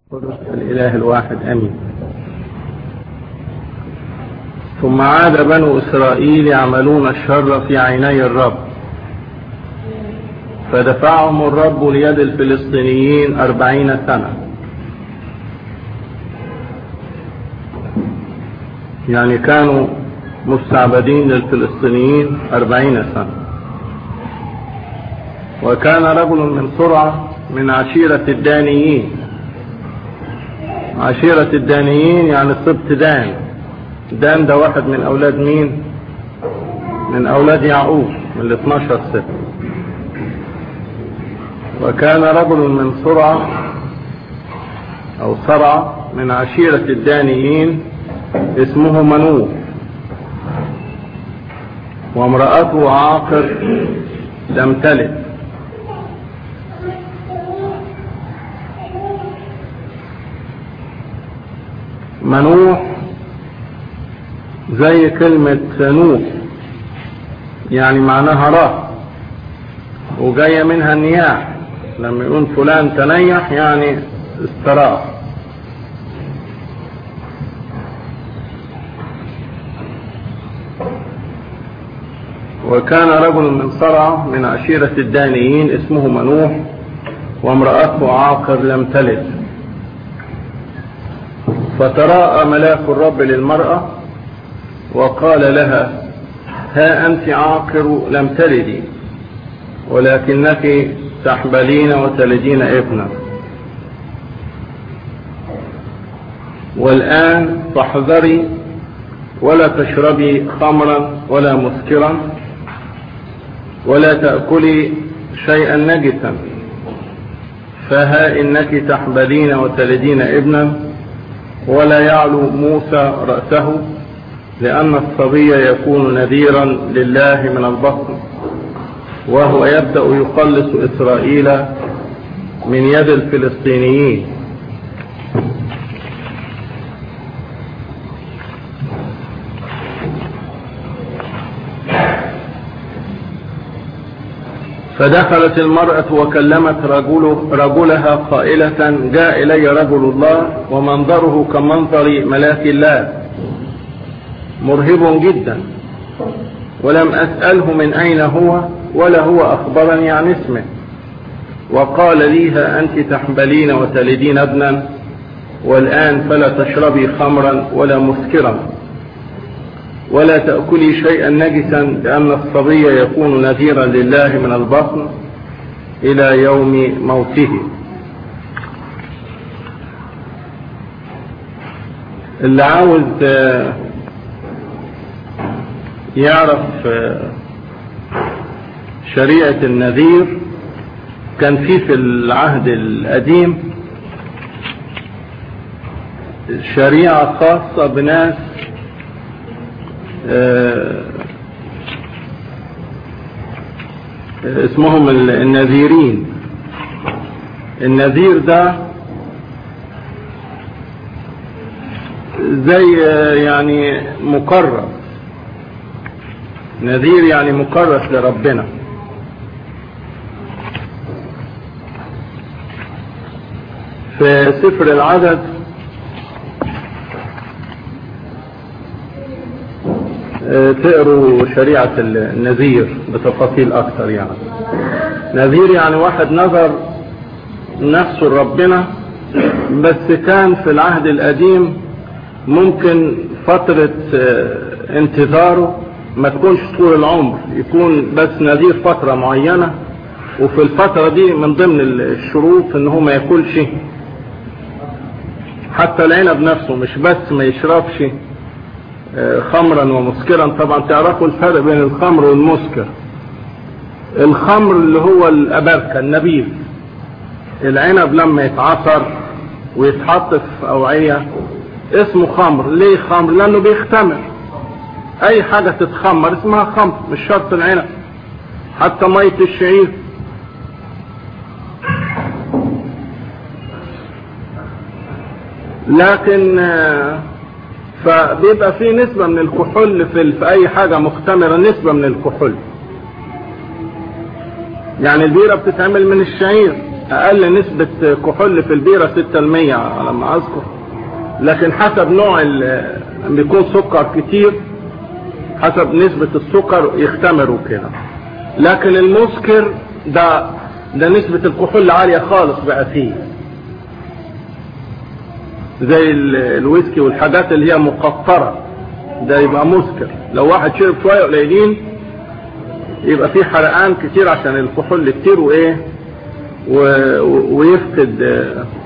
قدس الإله الواحد أمين ثم عاد بنو إسرائيل يعملون الشر في عيني الرب فدفعهم الرب ليد الفلسطينيين أربعين سنة يعني كانوا مستعبدين للفلسطينيين أربعين سنة وكان رجل من سرعة من عشيرة الدانيين عشيرة الدانيين يعني سبط دان دان ده واحد من أولاد مين من أولاد يعقوب من ال 12 ست وكان رجل من سرعة أو صرعة من عشيرة الدانيين اسمه منوح وامرأته عاقر لم تلد منوح زي كلمة نوح يعني معناها راح وجاية منها النياح لما يقول فلان تنيح يعني استراح وكان رجل من صرع من عشيرة الدانيين اسمه منوح وامرأته عاقر لم تلد فتراءى ملاك الرب للمرأة وقال لها ها أنت عاقر لم تلدي ولكنك تحبلين وتلدين ابنا والآن فاحذري ولا تشربي خمرا ولا مسكرا ولا تأكلي شيئا نجسا فها إنك تحبلين وتلدين ابنا ولا يعلو موسى رأسه لأن الصبي يكون نذيرا لله من البطن وهو يبدأ يخلص إسرائيل من يد الفلسطينيين فدخلت المرأة وكلمت رجل رجلها قائلة جاء إلي رجل الله ومنظره كمنظر ملاك الله مرهب جدا ولم أسأله من أين هو ولا هو أخبرني عن اسمه وقال لي ها أنت تحبلين وتلدين ابنا والآن فلا تشربي خمرا ولا مسكرا ولا تأكلي شيئا نجسا لأن الصبي يكون نذيرا لله من البطن إلى يوم موته اللي عاوز يعرف شريعة النذير كان في في العهد القديم شريعة خاصة بناس اسمهم النذيرين النذير ده زي يعني مكرس نذير يعني مكرس لربنا في سفر العدد تقروا شريعة النذير بتفاصيل أكثر يعني نذير يعني واحد نظر نفسه لربنا بس كان في العهد القديم ممكن فترة انتظاره ما تكونش طول العمر يكون بس نذير فترة معينة وفي الفترة دي من ضمن الشروط ان هو ما ياكلش حتى العنب نفسه مش بس ما يشربش خمرا ومسكرا طبعا تعرفوا الفرق بين الخمر والمسكر الخمر اللي هو الأبركة النبيذ العنب لما يتعصر ويتحط في أوعية اسمه خمر ليه خمر لأنه بيختمر أي حاجة تتخمر اسمها خمر مش شرط العنب حتى مية الشعير لكن فبيبقى في نسبة من الكحول في, في أي حاجة مختمرة نسبة من الكحول يعني البيرة بتتعمل من الشعير اقل نسبة كحول في البيرة 6% على ما اذكر لكن حسب نوع بيكون سكر كتير حسب نسبة السكر يختمروا كده لكن المسكر ده ده نسبة الكحول عالية خالص بقى فيه زي الويسكي والحاجات اللي هي مقطرة ده يبقى مسكر لو واحد شرب شوية قليلين يبقى فيه حرقان كتير عشان الكحول كتير وايه ويفقد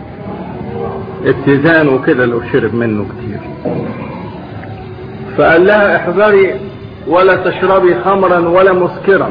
اتزان وكده لو شرب منه كتير فقال لها احذري ولا تشربي خمرا ولا مسكرا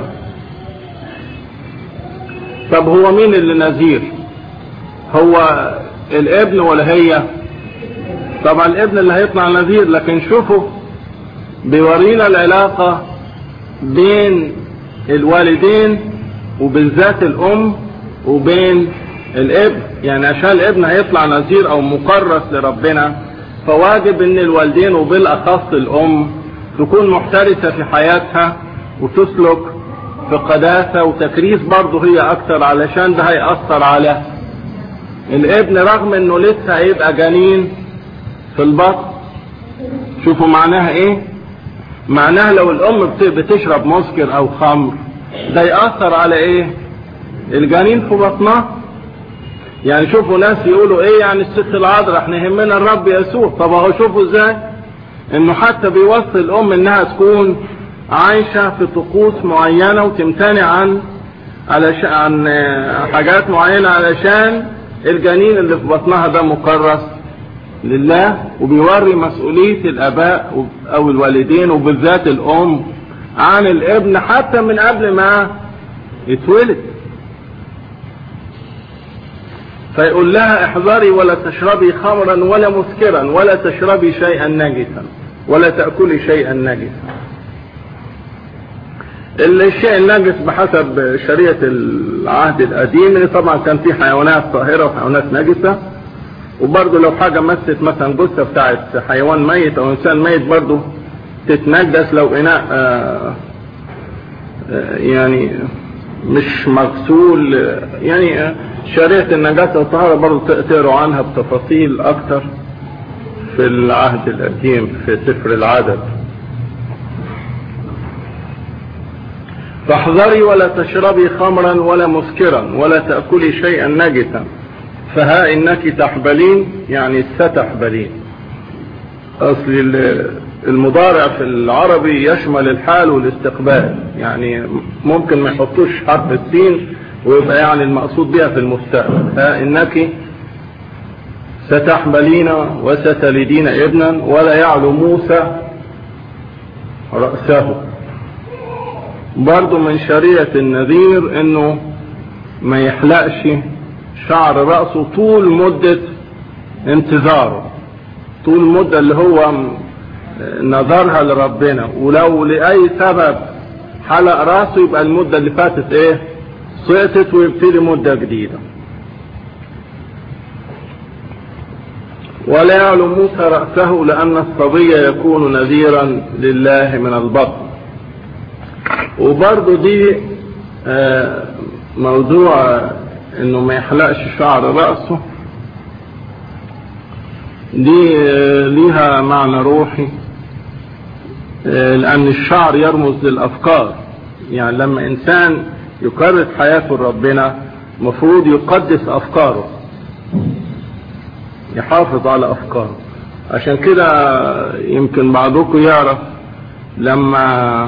طب هو مين اللي نذير هو الابن ولا هي طبعا الابن اللي هيطلع نذير لكن شوفوا بيورينا العلاقة بين الوالدين وبالذات الام وبين الابن يعني عشان الابن هيطلع نذير او مكرس لربنا فواجب ان الوالدين وبالاخص الام تكون محترسة في حياتها وتسلك في قداسة وتكريس برضه هي اكتر علشان ده هيأثر على الابن رغم انه لسه هيبقى جنين في البطن شوفوا معناها ايه معناها لو الام بتشرب مسكر او خمر ده يأثر على ايه الجنين في بطنها يعني شوفوا ناس يقولوا ايه يعني الست العذراء احنا يهمنا الرب يسوع طب اهو شوفوا ازاي انه حتى بيوصي الام انها تكون عايشة في طقوس معينة وتمتنع عن علشان عن حاجات معينة علشان الجنين اللي في بطنها ده مكرس لله وبيوري مسؤولية الاباء او الوالدين وبالذات الام عن الابن حتى من قبل ما يتولد فيقول لها احذري ولا تشربي خمرا ولا مسكرا ولا تشربي شيئا نجسا ولا تأكلي شيئا نجسا الشيء النجس بحسب شريعة العهد القديم طبعا كان في حيوانات طاهرة وحيوانات نجسة وبرضه لو حاجة مست مثلا جثة بتاعت حيوان ميت او انسان ميت برضه تتنجس لو اناء آآ آآ يعني مش مغسول يعني شريعة النجاسة والطهارة برضه تقروا عنها بتفاصيل اكتر في العهد القديم في سفر العدد فاحذري ولا تشربي خمرا ولا مسكرا ولا تأكلي شيئا نجسا فها انك تحبلين يعني ستحبلين اصل المضارع في العربي يشمل الحال والاستقبال يعني ممكن ما يحطوش حرف السين ويبقى يعني المقصود بها في المستقبل ها انك ستحملين وستلدين ابنا ولا يعلو موسى رأسه برضو من شريعة النذير انه ما يحلقش شعر رأسه طول مدة انتظاره طول المدة اللي هو نظرها لربنا ولو لأي سبب حلق رأسه يبقى المدة اللي فاتت ايه سقطت ويبتدي مدة جديدة ولا يعلو موسى رأسه لأن الصبي يكون نذيرا لله من البطن وبرضه دي موضوع انه ما يحلقش شعر رأسه دي ليها معنى روحي لأن الشعر يرمز للأفكار يعني لما إنسان يكرس حياته لربنا مفروض يقدس أفكاره يحافظ على أفكاره عشان كده يمكن بعضكم يعرف لما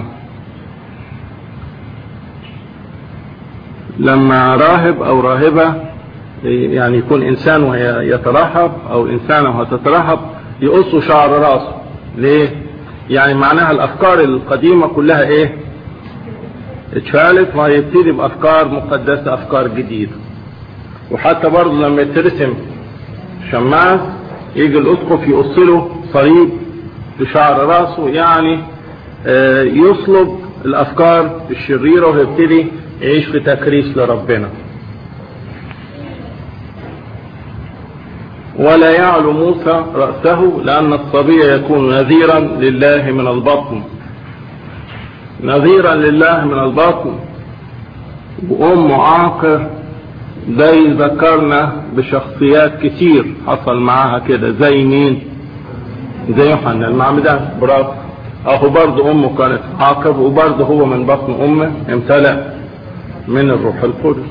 لما راهب أو راهبة يعني يكون إنسان وهي يترحب أو إنسانة وهي تترحب يقصوا شعر راسه ليه؟ يعني معناها الأفكار القديمة كلها إيه؟ اتشالت وهيبتدي بأفكار مقدسة أفكار جديدة وحتى برضه لما يترسم شماس يجي الأسقف يقص له صليب في شعر راسه يعني آه يصلب الأفكار الشريرة ويبتدي يعيش في تكريس لربنا ولا يعلو موسى رأسه لأن الصبي يكون نذيرا لله من البطن نذيرا لله من البطن وأم عاقر ده يذكرنا بشخصيات كتير حصل معاها كده زي مين زي يوحنا المعمدان برافو اهو برضه امه كانت عاقب وبرضه هو من بطن امه امتلأ من الروح القدس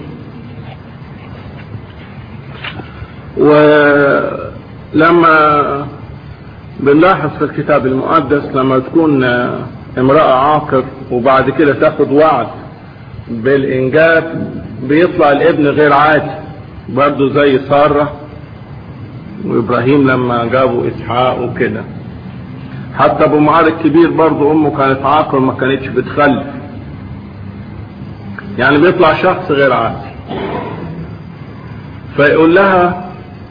ولما بنلاحظ في الكتاب المقدس لما تكون امرأة عاقر وبعد كده تاخد وعد بالإنجاب بيطلع الابن غير عادي برضه زي سارة وإبراهيم لما جابوا إسحاق وكده حتى أبو معاذ الكبير برضه أمه كانت عاقر ما كانتش بتخلف يعني بيطلع شخص غير عادي فيقول لها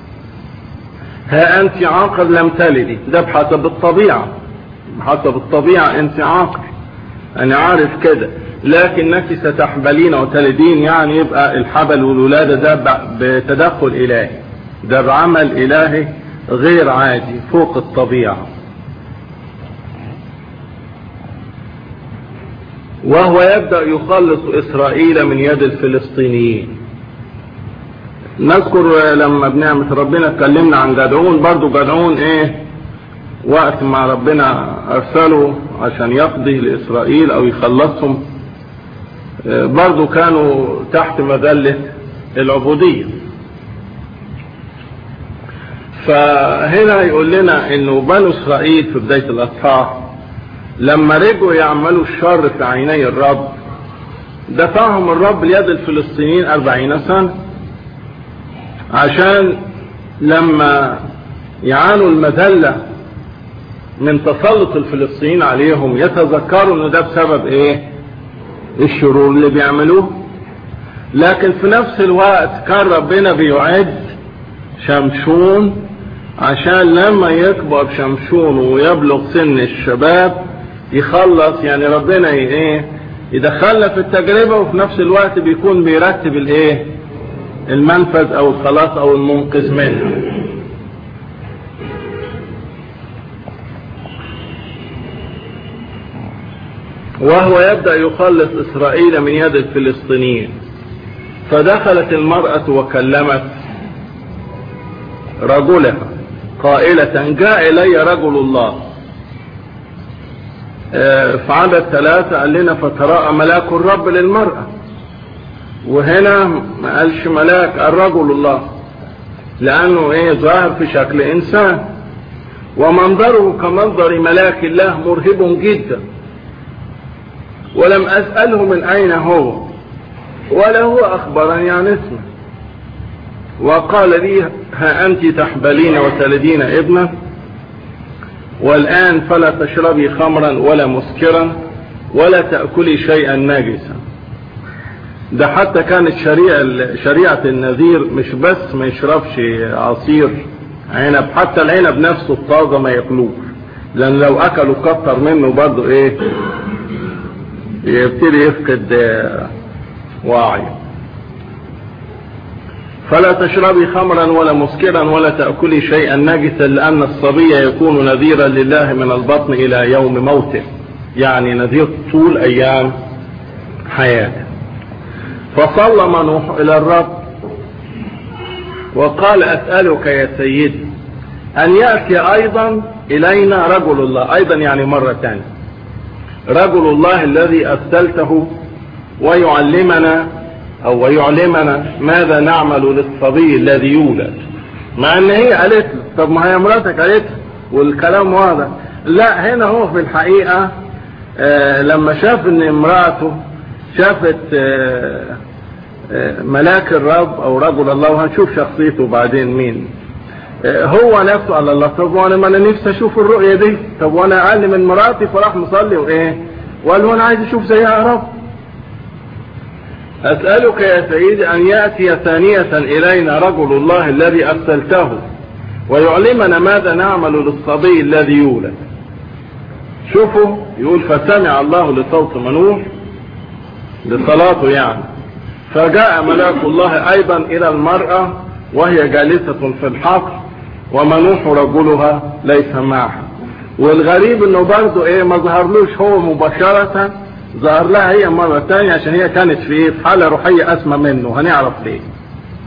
ها أنت عاقر لم تلدي ده بحسب الطبيعة بحسب الطبيعة أنت عاقر أنا عارف كده لكنك ستحبلين وتلدين يعني يبقى الحبل والولادة ده بتدخل إلهي ده بعمل إلهي غير عادي فوق الطبيعة وهو يبدأ يخلص إسرائيل من يد الفلسطينيين نذكر لما بنعمة ربنا اتكلمنا عن جدعون برضو جدعون ايه وقت ما ربنا ارسله عشان يقضي لاسرائيل او يخلصهم برضو كانوا تحت مذلة العبودية فهنا يقول لنا انه بنو اسرائيل في بداية الاصحاح لما رجعوا يعملوا الشر في عيني الرب دفعهم الرب ليد الفلسطينيين أربعين سنة عشان لما يعانوا المذلة من تسلط الفلسطينيين عليهم يتذكروا ان ده بسبب ايه الشرور اللي بيعملوه لكن في نفس الوقت كان ربنا بيعد شمشون عشان لما يكبر شمشون ويبلغ سن الشباب يخلص يعني ربنا ايه يدخلنا في التجربة وفي نفس الوقت بيكون بيرتب الايه المنفذ او الخلاص او المنقذ منها وهو يبدأ يخلص إسرائيل من يد الفلسطينيين فدخلت المرأة وكلمت رجلها قائلة جاء إلي رجل الله في عدد ثلاثة قال لنا فتراءى ملاك الرب للمرأة وهنا ما قالش ملاك الرجل الله لأنه إيه ظاهر في شكل إنسان ومنظره كمنظر ملاك الله مرهب جدا ولم أسأله من أين هو ولا هو أخبرني عن اسمه وقال لي ها أنت تحبلين وتلدين ابنا والآن فلا تشربي خمرا ولا مسكرا ولا تأكلي شيئا ناجسا ده حتى كانت شريعة, شريعة النذير مش بس ما يشربش عصير عنب حتى العنب نفسه الطازة ما ياكلوش لأن لو أكلوا كتر منه برضه إيه يبتدي يفقد وعيه فلا تشربي خمرا ولا مسكرا ولا تأكلي شيئا نجسا لأن الصبي يكون نذيرا لله من البطن إلى يوم موته يعني نذير طول أيام حياته فصلى نوح إلى الرب وقال أسألك يا سيدي أن يأتي أيضا إلينا رجل الله أيضا يعني مرة ثانية رجل الله الذي أرسلته ويعلمنا أو ويعلمنا ماذا نعمل للصبي الذي يولد مع ان هي قالت له طب ما هي مراتك قالت والكلام واضح لا هنا هو في الحقيقة آه لما شاف ان امراته شافت آه آه ملاك الرب او رجل الله وهنشوف شخصيته بعدين مين هو نفسه قال الله طب وانا ما انا نفسي اشوف الرؤية دي طب وانا اقل من مراتي فراح مصلي وايه وقال له انا عايز اشوف زيها يا رب أسألك يا سيدي أن يأتي ثانية إلينا رجل الله الذي أرسلته ويعلمنا ماذا نعمل للصبي الذي يولد شوفوا يقول فسمع الله لصوت منوح لصلاته يعني فجاء ملاك الله أيضا إلى المرأة وهي جالسة في الحقل ومنوح رجلها ليس معها والغريب انه برضه ايه ما ظهرلوش هو مباشرة ظهر لها هي مرة تانية عشان هي كانت في ايه في حالة روحية اسمى منه هنعرف ليه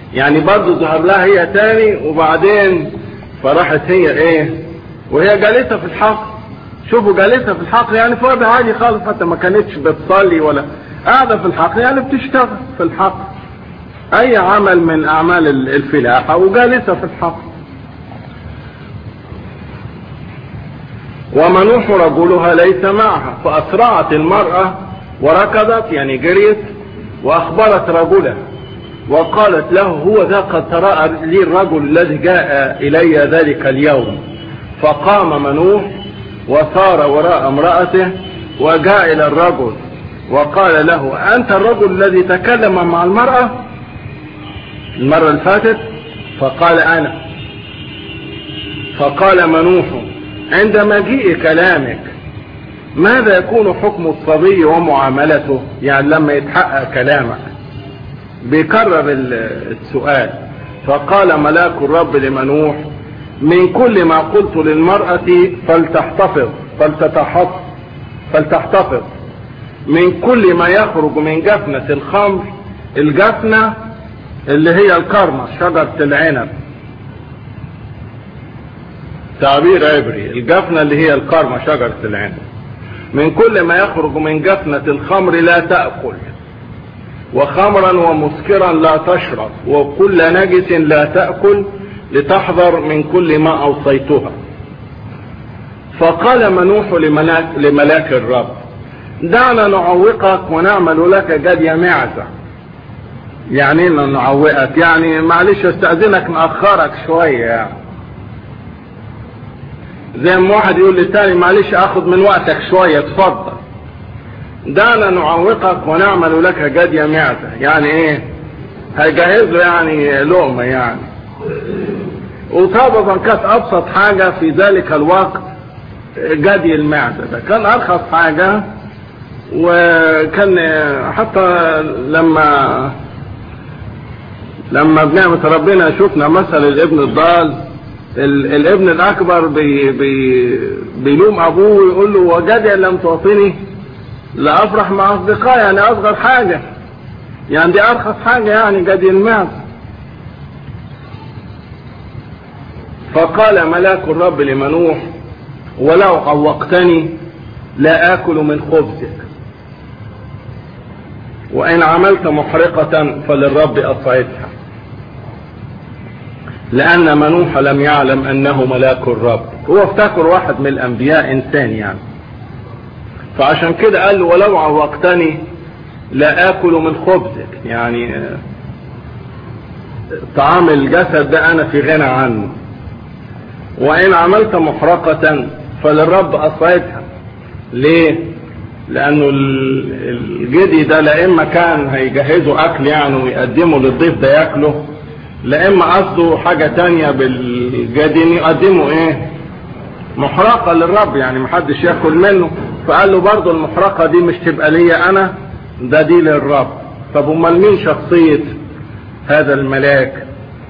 يعني برضه ظهر لها هي تاني وبعدين فراحت هي ايه وهي جالسة في الحقل شوفوا جالسة في الحقل يعني في وضع عادي خالص حتى ما كانتش بتصلي ولا قاعدة في الحقل يعني بتشتغل في الحقل اي عمل من اعمال الفلاحة وجالسة في الحقل ومنوح رجلها ليس معها فاسرعت المرأة وركضت يعني جريت واخبرت رجلها وقالت له هو ذا قد تراءى لي الرجل الذي جاء الي ذلك اليوم فقام منوح وصار وراء امرأته وجاء الى الرجل وقال له انت الرجل الذي تكلم مع المرأة المرة اللي فاتت فقال انا فقال منوح عند مجيء كلامك ماذا يكون حكم الصبي ومعاملته يعني لما يتحقق كلامك بيكرر السؤال فقال ملاك الرب لمنوح من كل ما قلت للمرأة فلتحتفظ فلتتحط فلتحتفظ من كل ما يخرج من جفنة الخمر الجفنة اللي هي الكرمة شجرة العنب تعبير عبري الجفنة اللي هي الكرمة شجرة العنب من كل ما يخرج من جفنة الخمر لا تأكل وخمرا ومسكرا لا تشرب وكل نجس لا تأكل لتحذر من كل ما أوصيتها فقال منوح لملاك, لملاك الرب دعنا نعوقك ونعمل لك جدي معزة يعني ايه نعوقك يعني معلش استأذنك نأخرك شوية يعني زي ما واحد يقول للتاني معلش اخد من وقتك شوية اتفضل دعنا نعوقك ونعمل لك جدي معزة يعني ايه هيجهز له يعني لقمة يعني وطبعا كانت ابسط حاجة في ذلك الوقت جدي المعدة ده كان ارخص حاجة وكان حتى لما لما بنعمة ربنا شفنا مثل الابن الضال الابن الاكبر بي بي بيلوم ابوه ويقول له وجدي لم تعطيني لافرح مع اصدقائي يعني اصغر حاجة يعني دي ارخص حاجة يعني جدي المعدة فقال ملاك الرب لمنوح ولو عوقتني لا آكل من خبزك وإن عملت محرقة فللرب أصعدها لأن منوح لم يعلم أنه ملاك الرب هو افتكر واحد من الأنبياء إنسان يعني فعشان كده قال له ولو عوقتني لا آكل من خبزك يعني طعام الجسد ده أنا في غنى عنه وإن عملت محرقة فللرب أصعدها ليه لأنه الجدي ده لا إما كان هيجهزوا أكل يعني ويقدموا للضيف ده ياكله لا إما قصده حاجة تانية بالجدي يقدموا إيه محرقة للرب يعني محدش ياكل منه فقال له برضه المحرقة دي مش تبقى ليا أنا ده دي للرب طب امال مين شخصية هذا الملاك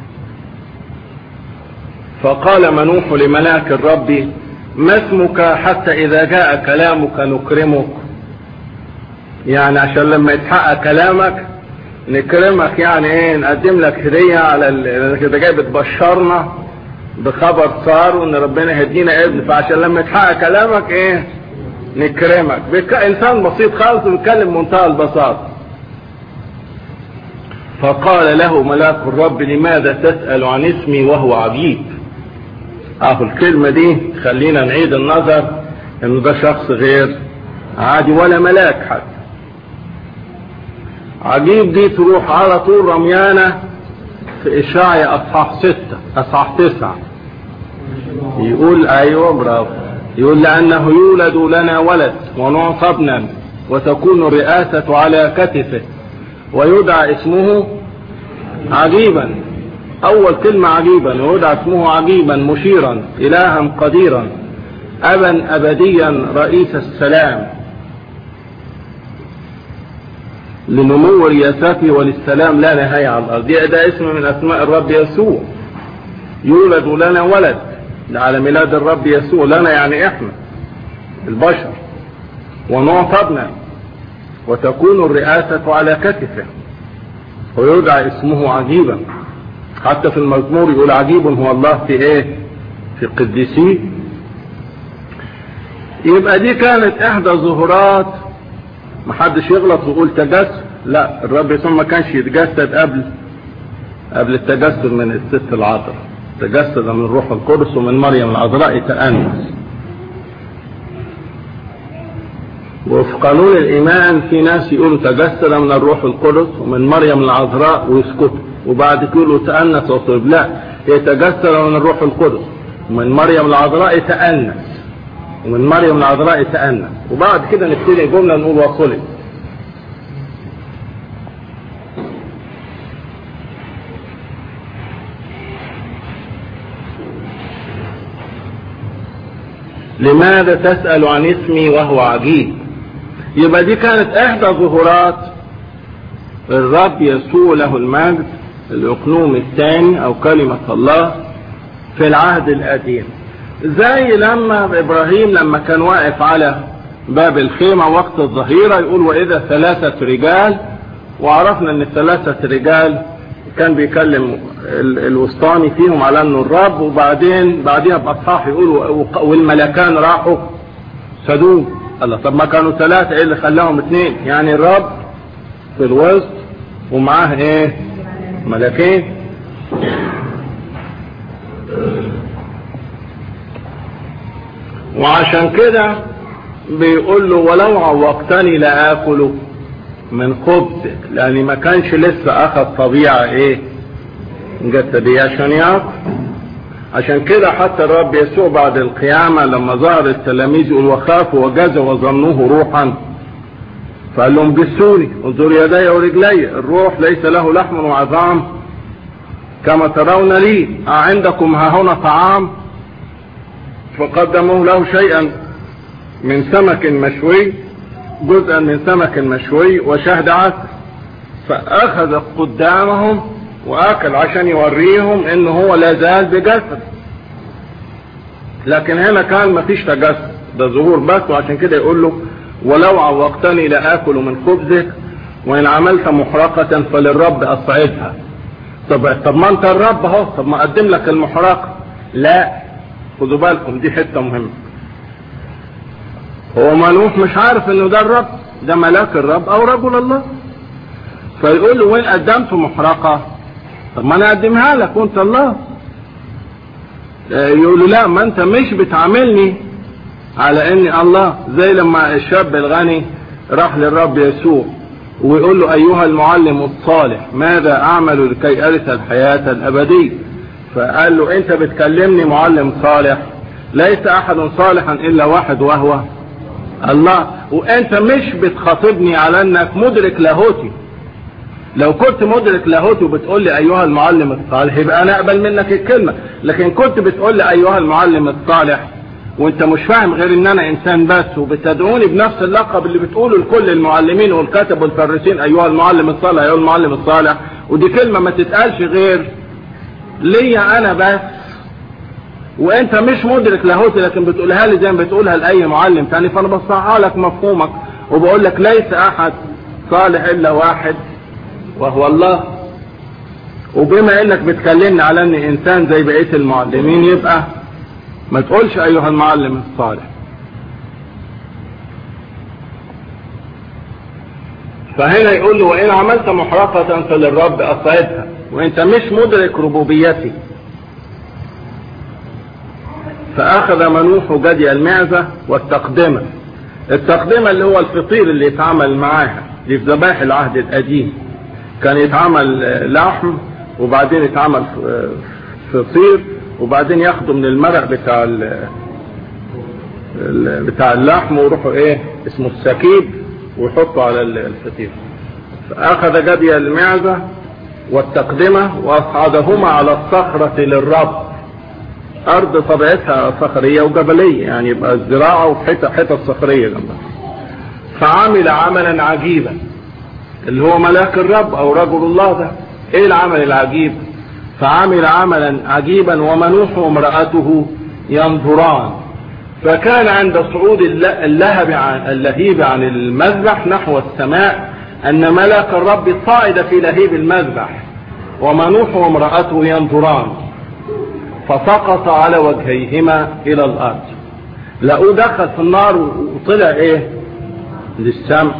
فقال منوح لملاك الرب ما اسمك حتى اذا جاء كلامك نكرمك يعني عشان لما يتحقق كلامك نكرمك يعني ايه نقدم لك هدية على انك انت جاي بتبشرنا بخبر صار وان ربنا هدينا ابن فعشان لما يتحقق كلامك ايه نكرمك بك... انسان بسيط خالص وبيتكلم بمنتهى البساطة فقال له ملاك الرب لماذا تسأل عن اسمي وهو عجيب اهو الكلمة دي خلينا نعيد النظر انه ده شخص غير عادي ولا ملاك حتى عجيب دي تروح على طول رميانة في اشاعية اصحاح ستة اصحاح تسعة يقول ايوه برافو يقول لانه يولد لنا ولد ونعطى ابنا وتكون الرئاسة على كتفه ويدعى اسمه عجيبا اول كلمة عجيبا ويدعى اسمه عجيبا مشيرا الها قديرا ابا ابديا رئيس السلام لنمو رياسته وللسلام لا نهاية على الارض ده اسم من اسماء الرب يسوع يولد لنا ولد على ميلاد الرب يسوع لنا يعني احنا البشر ونعطى ابنا وتكون الرئاسة على كتفه ويدعى اسمه عجيبا حتى في المزمور يقول عجيب هو الله في ايه في قديسيه يبقى دي كانت احدى ظهورات محدش يغلط ويقول تجسد لا الرب يسوع ما كانش يتجسد قبل قبل التجسد من الست العذراء تجسد من الروح القدس ومن مريم العذراء يتأنس وفي قانون الإيمان في ناس يقولوا تجسد من الروح القدس ومن مريم العذراء ويسكتوا وبعد كده يقولوا تأنس وصلب لا هي تجسد من الروح القدس ومن مريم العذراء يتأنس ومن مريم العذراء يتأنس وبعد كده نبتدي جملة نقول وصلب لماذا تسأل عن اسمي وهو عجيب يبقى دي كانت احدى ظهورات الرب يسوع له المجد الاقنوم الثاني او كلمة الله في العهد القديم زي لما ابراهيم لما كان واقف على باب الخيمة وقت الظهيرة يقول واذا ثلاثة رجال وعرفنا ان الثلاثة رجال كان بيكلم الوسطاني فيهم على انه الرب وبعدين بعديها باصحاح يقول والملكان راحوا سدوم الله طب ما كانوا ثلاثة ايه اللي خلاهم اثنين يعني الرب في الوسط ومعاه ايه ملكين وعشان كده بيقول له ولو عوقتني لآكل من خبزك لأني ما كانش لسه أخذ طبيعة إيه جسدية عشان ياكل عشان كده حتى الرب يسوع بعد القيامة لما ظهر التلاميذ يقول وخافوا وجزوا وظنوه روحا فقال لهم جسوني انظر يدي ورجلي الروح ليس له لحم وعظام كما ترون لي عندكم ها هنا طعام فقدموا له شيئا من سمك مشوي جزءا من سمك مشوي وشهد عسل فأخذ قدامهم وأكل عشان يوريهم إن هو لا زال بجسد لكن هنا كان مفيش تجسد ده ظهور بس وعشان كده يقول له ولو عوقتني لآكل من خبزك وإن عملت محرقة فللرب أصعدها طب طب ما أنت الرب أهو طب ما أقدم لك المحرقة لا خدوا بالكم دي حتة مهمة هو ملوح مش عارف انه ده الرب ده ملاك الرب او رجل الله فيقول له وين قدمت محرقة طب ما انا اقدمها لك وانت الله يقول له لا ما انت مش بتعاملني على اني الله زي لما الشاب الغني راح للرب يسوع ويقول له ايها المعلم الصالح ماذا اعمل لكي ارث الحياة الابدية فقال له انت بتكلمني معلم صالح ليس احد صالحا الا واحد وهو الله وانت مش بتخاطبني على انك مدرك لاهوتي لو كنت مدرك لاهوتي وبتقول لي ايها المعلم الصالح يبقى انا اقبل منك الكلمه لكن كنت بتقول لي ايها المعلم الصالح وانت مش فاهم غير ان انا انسان بس وبتدعوني بنفس اللقب اللي بتقوله لكل المعلمين والكتب والفرسين ايها المعلم الصالح ايها المعلم الصالح ودي كلمه ما تتقالش غير ليا انا بس وانت مش مدرك لاهوتي لكن بتقولها لي زي ما بتقولها لاي معلم تاني فانا بصحح لك مفهومك وبقول لك ليس احد صالح الا واحد وهو الله وبما انك بتكلمني على اني انسان زي بقيه المعلمين يبقى ما تقولش ايها المعلم الصالح فهنا يقول له وان عملت محرقة فللرب اصعدها وانت مش مدرك ربوبيتي فاخذ منوح جدي المعزة والتقدمة التقدمة اللي هو الفطير اللي يتعامل معاها دي في ذبائح العهد القديم كان يتعمل لحم وبعدين يتعمل فطير وبعدين ياخدوا من المرق بتاع بتاع اللحم ويروحوا ايه اسمه السكيب ويحطوا على الفطير فاخذ جدي المعزة والتقدمة واصعدهما على الصخرة للرب ارض طبيعتها صخرية وجبلية يعني يبقى الزراعة وحتة حتة صخرية جنبها فعمل عملا عجيبا اللي هو ملاك الرب او رجل الله ده ايه العمل العجيب فعمل عملا عجيبا ومنوح وامرأته ينظران فكان عند صعود اللهب عن اللهيب عن المذبح نحو السماء ان ملاك الرب صعد في لهيب المذبح ومنوح وامرأته ينظران فسقط على وجهيهما إلى الأرض لقوه دخل في النار وطلع إيه للسماء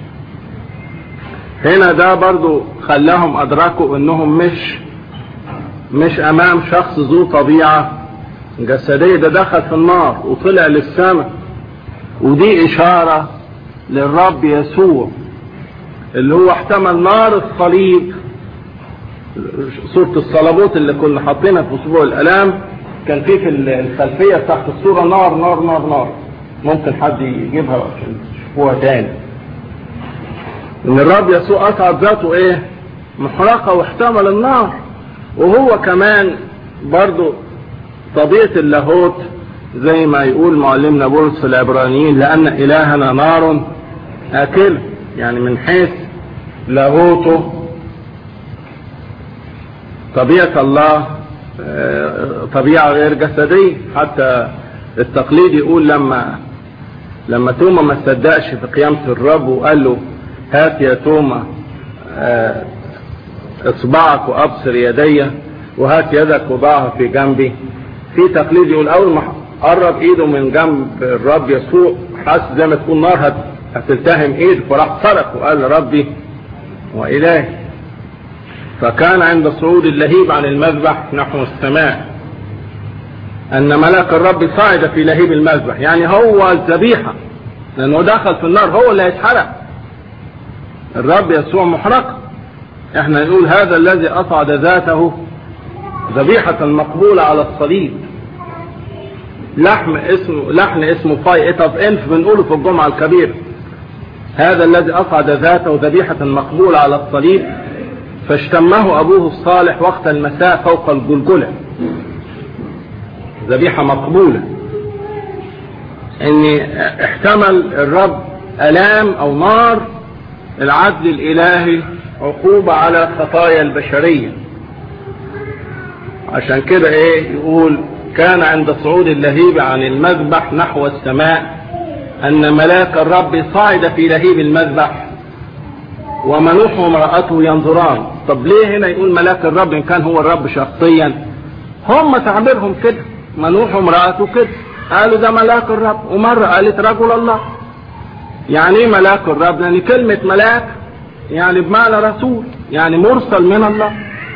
هنا ده برضو خلاهم أدركوا إنهم مش مش أمام شخص ذو طبيعة جسدية ده دخل في النار وطلع للسماء ودي إشارة للرب يسوع اللي هو احتمل نار الصليب صورة الصلبوت اللي كنا حاطينها في اسبوع الالام كان في في الخلفية تحت الصورة نار نار نار نار ممكن حد يجيبها عشان تشوفوها تاني ان الرب يسوع اصعد ذاته ايه محرقة واحتمل النار وهو كمان برضو طبيعة اللاهوت زي ما يقول معلمنا بولس في العبرانيين لان الهنا نار اكل يعني من حيث لاهوته طبيعة الله طبيعة غير جسدية حتى التقليد يقول لما لما توما ما صدقش في قيامة الرب وقال له هات يا توما اصبعك وابصر يدي وهات يدك وضعها في جنبي في تقليد يقول اول ما قرب ايده من جنب الرب يسوع حاسس زي ما تكون نار هتلتهم ايده فراح صرخ وقال ربي والهي فكان عند صعود اللهيب عن المذبح نحو السماء ان ملاك الرب صعد في لهيب المذبح يعني هو الذبيحه لانه دخل في النار هو اللي هيتحرق الرب يسوع محرق احنا نقول هذا الذي اصعد ذاته ذبيحة مقبولة على الصليب لحم اسمه لحن اسمه فاي اتف انف بنقوله في الجمعة الكبيرة هذا الذي اصعد ذاته ذبيحة مقبولة على الصليب فاشتمه ابوه الصالح وقت المساء فوق الجلجلة ذبيحة مقبولة ان احتمل الرب الام او نار العدل الالهي عقوبة على خطايا البشرية عشان كده ايه يقول كان عند صعود اللهيب عن المذبح نحو السماء ان ملاك الرب صعد في لهيب المذبح ومنوح وامرأته ينظران طب ليه هنا يقول ملاك الرب ان كان هو الرب شخصيا هم تعبيرهم كده منوح وامرأته كده قالوا ده ملاك الرب ومرة قالت رجل الله يعني ايه ملاك الرب يعني كلمة ملاك يعني بمعنى رسول يعني مرسل من الله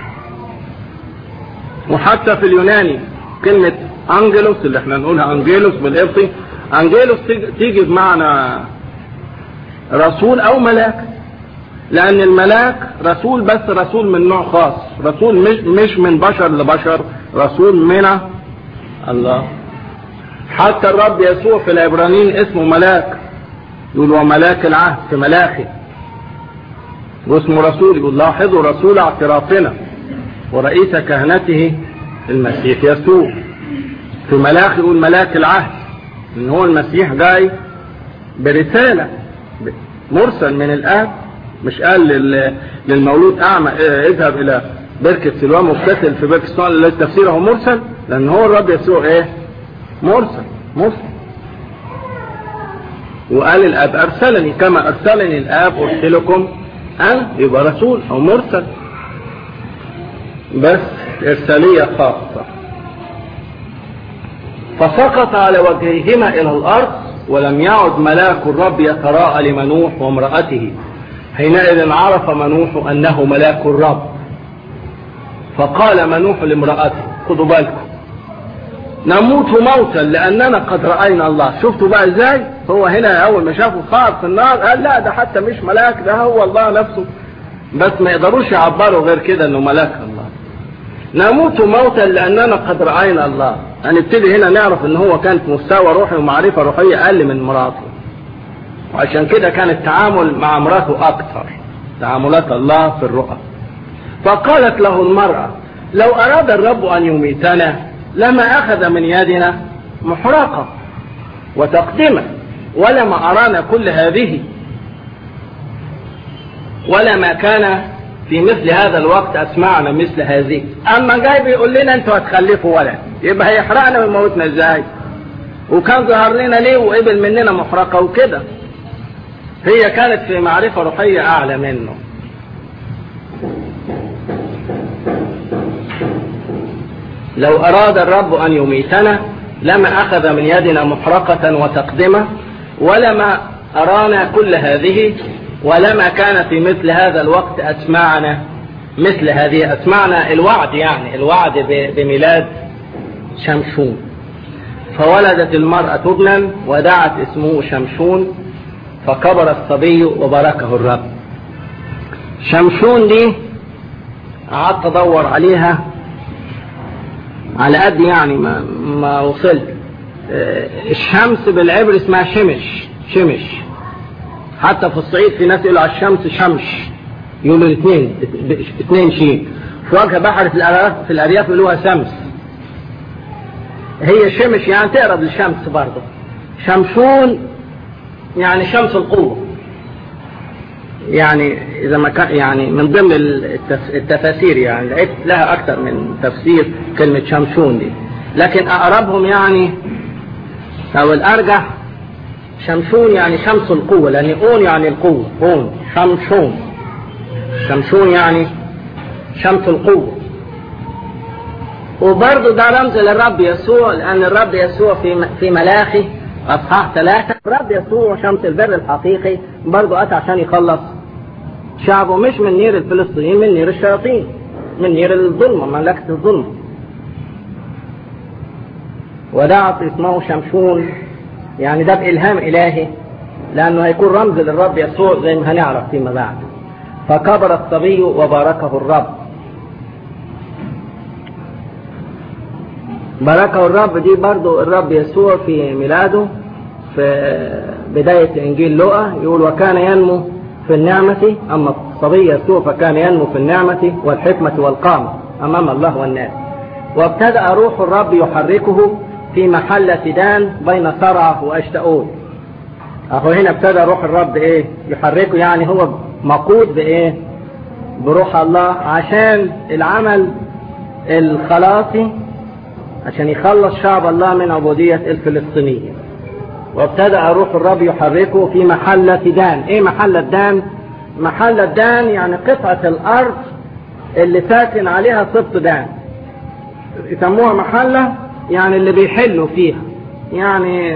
وحتى في اليوناني كلمة انجلوس اللي احنا نقولها انجيلوس بالقبطي انجيلوس تيجي بمعنى رسول او ملاك لان الملاك رسول بس رسول من نوع خاص رسول مش, مش من بشر لبشر رسول من الله حتى الرب يسوع في العبرانيين اسمه ملاك يقول وملاك العهد في ملاخي واسمه رسول يقول لاحظوا رسول اعترافنا ورئيس كهنته المسيح يسوع في ملاخي يقول ملاك العهد ان هو المسيح جاي برسالة مرسل من الاب مش قال للمولود اعمى اذهب الى بركة سلوان مبتسل في بركة سلوان الذي تفسيره مرسل لان هو الرب يسوع ايه مرسل مرسل وقال الاب ارسلني كما ارسلني الاب ارسلكم انا يبقى رسول او مرسل بس ارسالية خاصة فسقط على وجهيهما الى الارض ولم يعد ملاك الرب يتراءى لمنوح وامرأته حينئذ عرف منوح انه ملاك الرب فقال منوح لامرأته خدوا بالكم نموت موتا لاننا قد راينا الله شفتوا بقى ازاي هو هنا اول ما شافوا صعد في النار قال لا ده حتى مش ملاك ده هو الله نفسه بس ما يقدروش يعبروا غير كده انه ملاك الله نموت موتا لاننا قد راينا الله هنبتدي هنا نعرف ان هو كان في مستوى روحي ومعرفه روحيه اقل من مراته وعشان كده كان التعامل مع مراته اكثر تعاملات الله في الرؤى فقالت له المراه لو اراد الرب ان يميتنا لما أخذ من يدنا محرقة وتقدمة ولما أرانا كل هذه ولما كان في مثل هذا الوقت أسمعنا مثل هذه أما جاي بيقول لنا أنتوا هتخلفوا ولد يبقى هيحرقنا ويموتنا إزاي وكان ظهر لنا ليه وقبل مننا محرقة وكده هي كانت في معرفة روحية أعلى منه لو أراد الرب أن يميتنا لما أخذ من يدنا محرقة وتقدمة ولما أرانا كل هذه ولما كان في مثل هذا الوقت أسمعنا مثل هذه أسمعنا الوعد يعني الوعد بميلاد شمشون فولدت المرأة ابنا ودعت اسمه شمشون فكبر الصبي وباركه الرب شمشون دي قعدت ادور عليها على قد يعني ما, ما وصلت الشمس بالعبر اسمها شمش شمش حتى في الصعيد في ناس يقولوا على الشمس شمش يقولوا الاثنين اثنين شيء في وجه بحر في الارياف في الارياف يقولوها شمس هي شمش يعني تقرب للشمس برضه شمشون يعني شمس القوة يعني إذا ما كان يعني من ضمن التفاسير يعني لقيت لها أكثر من تفسير كلمة شمشون دي لكن أقربهم يعني أو الأرجح شمشون يعني شمس القوة لأن أون يعني القوة أون شمشون شمشون يعني شمس القوة وبرضه ده رمز للرب يسوع لأن الرب يسوع في في ملاخي أصحاح ثلاثة الرب يسوع شمس البر الحقيقي برضه أتى عشان يخلص شعبه مش من نير الفلسطينيين من نير الشياطين من نير الظلمة مملكة الظلمة ودعت اسمه شمشون يعني ده بإلهام إلهي لأنه هيكون رمز للرب يسوع زي ما هنعرف فيما بعد فكبر الصبي وباركه الرب باركه الرب دي برضو الرب يسوع في ميلاده في بداية إنجيل لوقا يقول وكان ينمو في النعمة أما الصبي يسوع فكان ينمو في النعمة والحكمة والقامة أمام الله والناس وابتدأ روح الرب يحركه في محل دان بين صرع وأشتاؤول أهو هنا ابتدى روح الرب إيه يحركه يعني هو مقود بإيه بروح الله عشان العمل الخلاصي عشان يخلص شعب الله من عبودية الفلسطينيين وابتدأ روح الرب يحركه في محلة دان ايه محلة دان محلة دان يعني قطعة الارض اللي ساكن عليها سبط دان يسموها محلة يعني اللي بيحلوا فيها يعني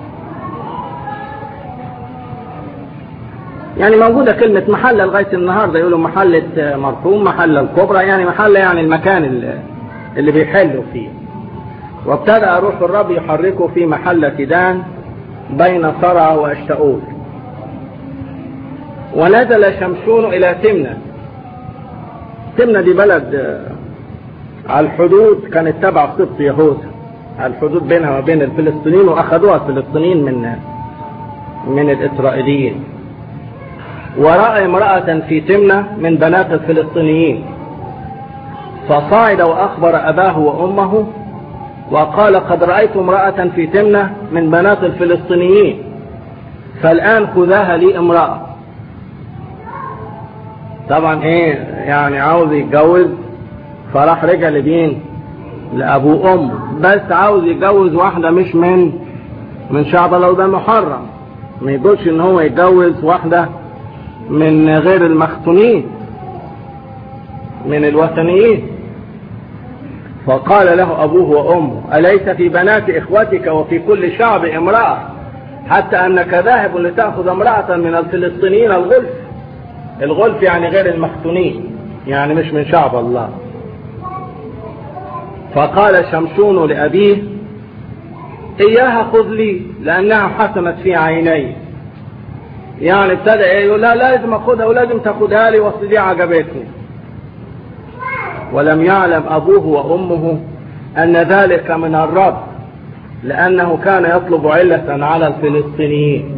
يعني موجودة كلمة محلة لغاية النهاردة يقولوا محلة مرحوم محلة الكبرى يعني محلة يعني المكان اللي, اللي بيحلوا فيه وابتدأ روح الرب يحركه في محل دان بين صرع واشتاؤول ونزل شمشون إلى تمنة تمنة دي بلد على الحدود كانت تبع سبط يهوذا على الحدود بينها وبين الفلسطينيين وأخذوها الفلسطينيين من من الإسرائيليين ورأى امرأة في تمنة من بنات الفلسطينيين فصعد وأخبر أباه وأمه وقال قد رأيت امرأة في تمنة من بنات الفلسطينيين فالآن خذاها لي امرأة طبعا ايه يعني عاوز يتجوز فراح رجع لمين لابوه وامه بس عاوز يتجوز واحدة مش من من شعب لو ده محرم ما يقولش ان هو يتجوز واحدة من غير المختونين من الوثنيين فقال له أبوه وأمه أليس في بنات إخوتك وفي كل شعب امرأة حتى أنك ذاهب لتأخذ امرأة من الفلسطينيين الغلف الغلف يعني غير المختونين يعني مش من شعب الله فقال شمشون لأبيه إياها خذ لي لأنها حسنت في عيني يعني ابتدى يقول لا لازم أخذها ولازم تاخذها لي وأصل دي عجبتني ولم يعلم أبوه وأمه أن ذلك من الرب لأنه كان يطلب علة على الفلسطينيين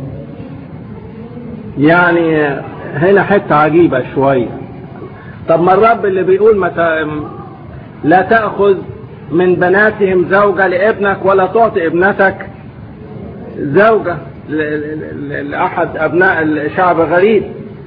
يعني هنا حتة عجيبة شوية طب ما الرب اللي بيقول متى لا تأخذ من بناتهم زوجة لابنك ولا تعطي ابنتك زوجة لأحد أبناء الشعب غريب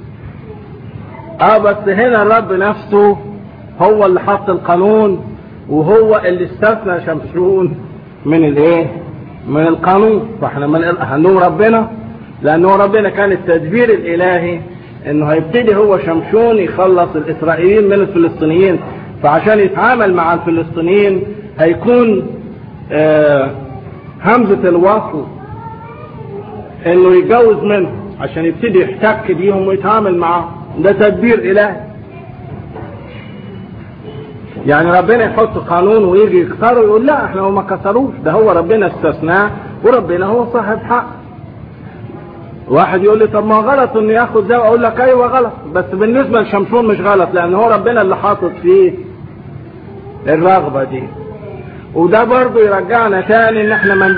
اه بس هنا الرب نفسه هو اللي حط القانون وهو اللي استثنى شمشون من الايه من القانون فاحنا من هنلوم ربنا لانه ربنا كان التدبير الالهي انه هيبتدي هو شمشون يخلص الاسرائيليين من الفلسطينيين فعشان يتعامل مع الفلسطينيين هيكون آه همزة الوصل انه يتجوز منهم عشان يبتدي يحتك بيهم ويتعامل معاهم ده تدبير الهي يعني ربنا يحط قانون ويجي يكسره يقول لا احنا ما كسروش ده هو ربنا استثناه وربنا هو صاحب حق واحد يقول لي طب ما غلط انه ياخد ده اقول لك ايوه غلط بس بالنسبه لشمشون مش غلط لان هو ربنا اللي حاطط فيه الرغبه دي وده برضه يرجعنا تاني ان احنا من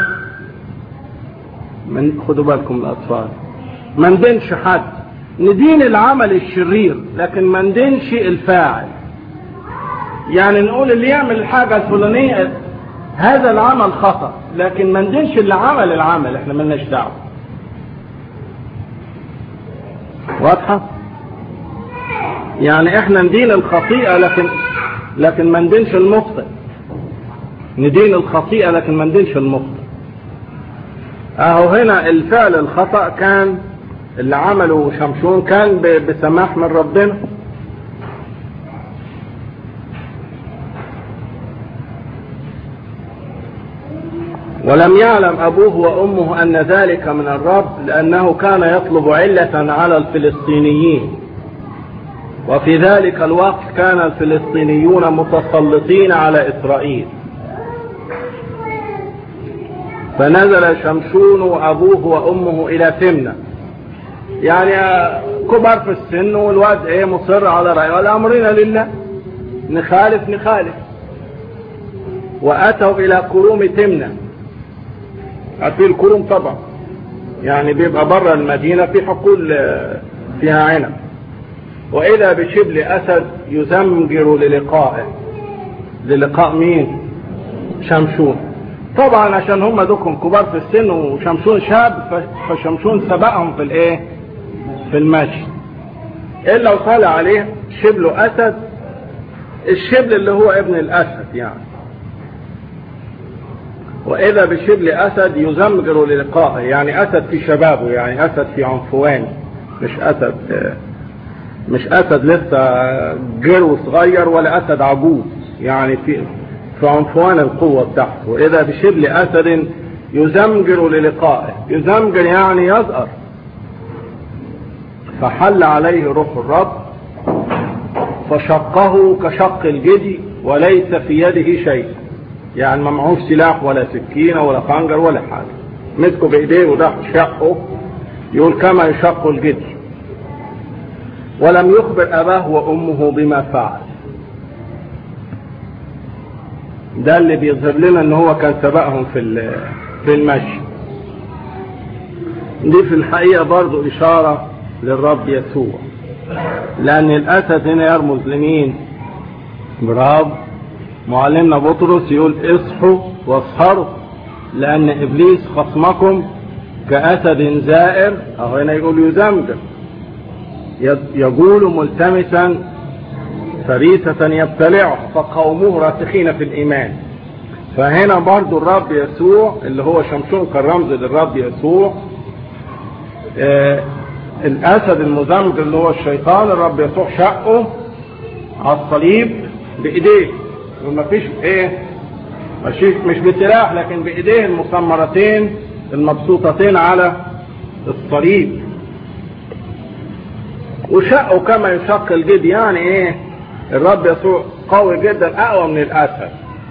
من خدوا بالكم الاطفال ما ندينش حد ندين العمل الشرير لكن ما ندينش الفاعل يعني نقول اللي يعمل الحاجة الفلانية هذا العمل خطأ لكن ما ندينش اللي عمل العمل احنا ملناش دعوة واضحة يعني احنا ندين الخطيئة لكن لكن ما ندينش المخطئ ندين الخطيئة لكن ما ندينش المخطئ اهو هنا الفعل الخطأ كان اللي عمله شمشون كان بسماح من ربنا ولم يعلم أبوه وأمه أن ذلك من الرب لأنه كان يطلب علة على الفلسطينيين وفي ذلك الوقت كان الفلسطينيون متسلطين على إسرائيل فنزل شمشون وأبوه وأمه إلى تمنة يعني كبر في السن والواد ايه مصر على رأيه والأمرنا لله نخالف نخالف وأتوا إلى كروم تمنة عارفين الكروم طبعا يعني بيبقى بره المدينة في حقول فيها عنب وإذا بشبل أسد يزمجر للقائه للقاء مين شمشون طبعا عشان هم دوكم كبار في السن وشمشون شاب فشمشون سبقهم في الايه في المشي الا وطالع عليه شبله اسد الشبل اللي هو ابن الاسد يعني واذا بشبل اسد يزمجر للقائه يعني اسد في شبابه يعني اسد في عنفوان مش اسد مش اسد لسه جرو صغير ولا اسد عجوز يعني في في عنفوان القوة بتاعته وإذا بشبل أسد يزمجر للقائه يزمجر يعني يزأر فحل عليه روح الرب فشقه كشق الجدي وليس في يده شيء يعني ما معهوش سلاح ولا سكينة ولا خنجر ولا حاجة مسكه بإيديه وده شقه يقول كما يشق الجدي ولم يخبر أباه وأمه بما فعل ده اللي بيظهر لنا ان هو كان سبقهم في في المشي دي في الحقيقة برضو اشارة للرب يسوع لان الاسد هنا يرمز لمين برافو معلمنا بطرس يقول اصحوا واسهروا لان ابليس خصمكم كاسد زائر اهو هنا يقول يزمجر يقول ملتمسا فريسة يبتلعه فقوموه راسخين في الإيمان فهنا برضو الرب يسوع اللي هو شمشون كان رمز للرب يسوع آه الأسد المزمجر اللي هو الشيطان الرب يسوع شقه على الصليب بإيديه وما فيش إيه مش بسلاح لكن بإيديه المسمرتين المبسوطتين على الصليب وشقه كما يشق الجد يعني ايه الرب يسوع قوي جدا اقوى من الاسد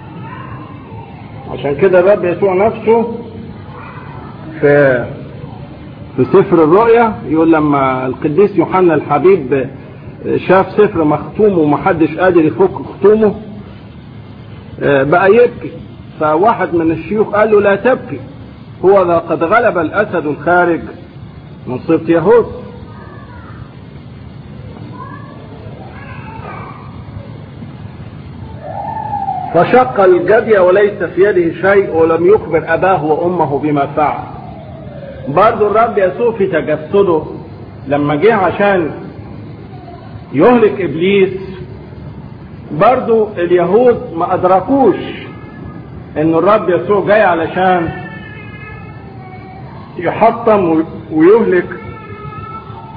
عشان كده الرب يسوع نفسه في في سفر الرؤيا يقول لما القديس يوحنا الحبيب شاف سفر مختوم ومحدش قادر يفك ختومه بقى يبكي فواحد من الشيوخ قال له لا تبكي هو ذا قد غلب الاسد الخارج من صبت يهود فشق الجدي وليس في يده شيء ولم يخبر أباه وأمه بما فعل برضو الرب يسوع في تجسده لما جه عشان يهلك إبليس برضو اليهود ما أدركوش إن الرب يسوع جاي علشان يحطم ويهلك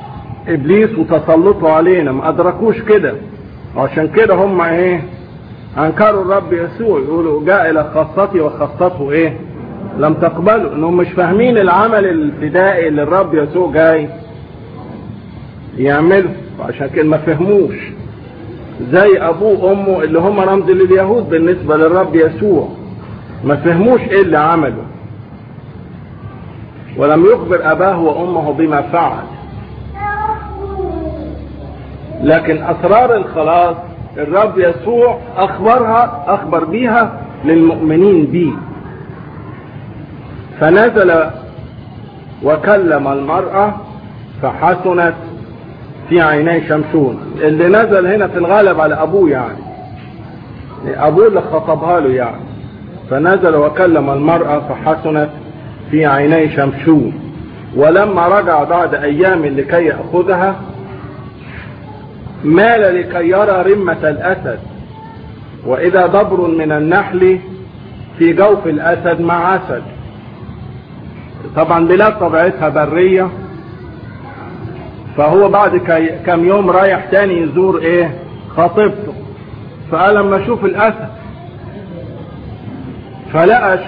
إبليس وتسلطه علينا ما أدركوش كده وعشان كده هم إيه انكروا الرب يسوع يقولوا جاء الى خاصتي وخاصته ايه لم تقبلوا انهم مش فاهمين العمل الفدائي اللي الرب يسوع جاي يعمله وعشان كده ما فهموش زي ابوه وامه اللي هم رمز لليهود بالنسبه للرب يسوع ما فهموش ايه اللي عمله ولم يخبر اباه وامه بما فعل لكن اسرار الخلاص الرب يسوع اخبرها اخبر بيها للمؤمنين به فنزل وكلم المرأة فحسنت في عيني شمشون اللي نزل هنا في الغالب على ابوه يعني ابوه اللي خطبها له يعني فنزل وكلم المرأة فحسنت في عيني شمشون ولما رجع بعد ايام لكي يأخذها مال لكي يرى رمة الاسد واذا دبر من النحل في جوف الاسد مع اسد طبعا بلاد طبيعتها برية فهو بعد كم يوم رايح تاني يزور ايه خطيبته فقال لما اشوف الاسد فلقى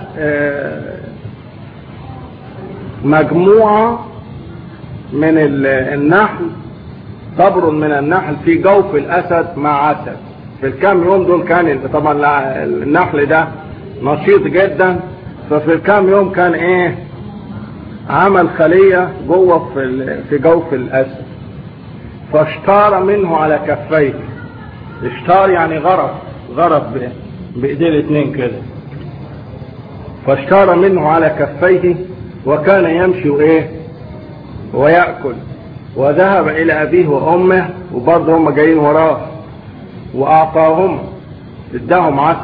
مجموعة من النحل صبر من النحل في جوف الاسد مع عسل في الكام يوم دول كان طبعا النحل ده نشيط جدا ففي الكام يوم كان ايه عمل خلية جوه في في جوف الاسد فاشتار منه على كفيه اشتار يعني غرف غرف بايديه الاثنين كده فاشتار منه على كفيه وكان يمشي وايه ويأكل وذهب الى ابيه وامه وبرضه هم جايين وراه واعطاهم اداهم عسل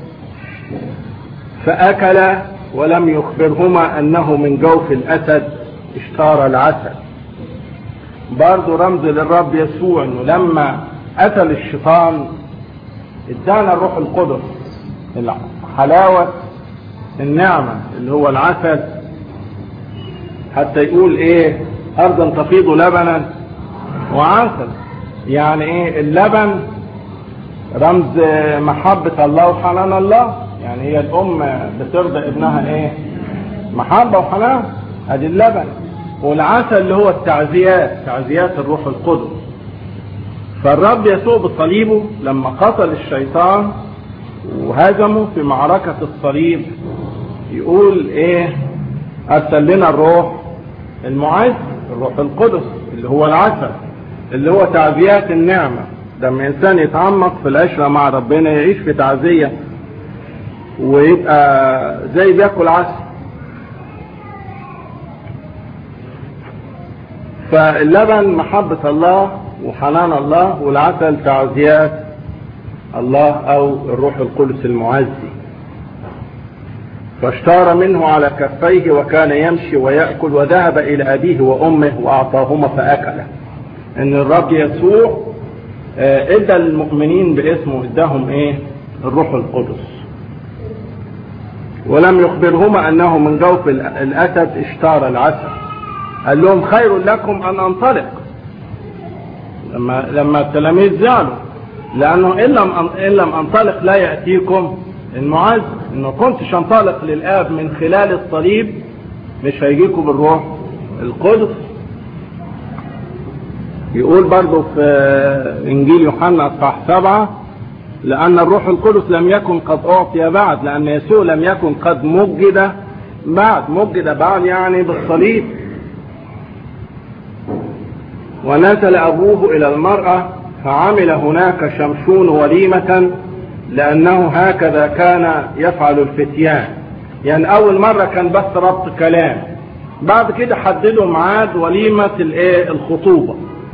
فاكل ولم يخبرهما انه من جوف الاسد اشتار العسل برضه رمز للرب يسوع انه لما قتل الشيطان ادانا الروح القدس حلاوة النعمة اللي هو العسل حتى يقول ايه ارضا تفيض لبنا وعسل يعني ايه اللبن رمز محبة الله وحنان الله يعني هي الام بترضى ابنها ايه محبة وحنان ادي اللبن والعسل اللي هو التعزيات تعزيات الروح القدس فالرب يسوع بصليبه لما قتل الشيطان وهزمه في معركة الصليب يقول ايه ارسل لنا الروح المعز الروح القدس اللي هو العسل اللي هو تعزيات النعمة لما انسان يتعمق في العشرة مع ربنا يعيش في تعزية ويبقى زي بياكل عسل فاللبن محبة الله وحنان الله والعسل تعزيات الله او الروح القدس المعزي فاشتار منه على كفيه وكان يمشي ويأكل وذهب إلى أبيه وأمه وأعطاهما فأكله إن الرب يسوع ادى المؤمنين باسمه اداهم ايه الروح القدس ولم يخبرهما انه من جوف الاسد اشتار العسل قال لهم خير لكم ان انطلق لما لما التلاميذ زعلوا لانه ان لم ان لم انطلق لا ياتيكم المعز ان كنتش انطلق للاب من خلال الصليب مش هيجيكم بالروح القدس يقول برضو في انجيل يوحنا اصحاح سبعة لان الروح القدس لم يكن قد اعطي بعد لان يسوع لم يكن قد مجد بعد مجد بعد يعني بالصليب ونزل ابوه الى المرأة فعمل هناك شمشون وليمة لانه هكذا كان يفعل الفتيان يعني اول مرة كان بس ربط كلام بعد كده حددوا ميعاد وليمة الايه الخطوبة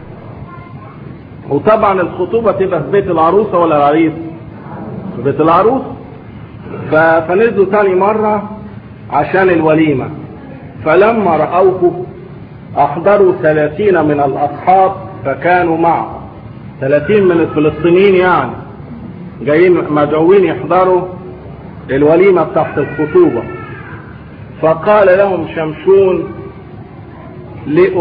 وطبعا الخطوبة تبقى في بيت العروسة ولا العريس في بيت العروس فنزلوا تاني مرة عشان الوليمة فلما رأوه احضروا ثلاثين من الاصحاب فكانوا معه ثلاثين من الفلسطينيين يعني جايين مدعوين يحضروا الوليمة بتاعت الخطوبة فقال لهم شمشون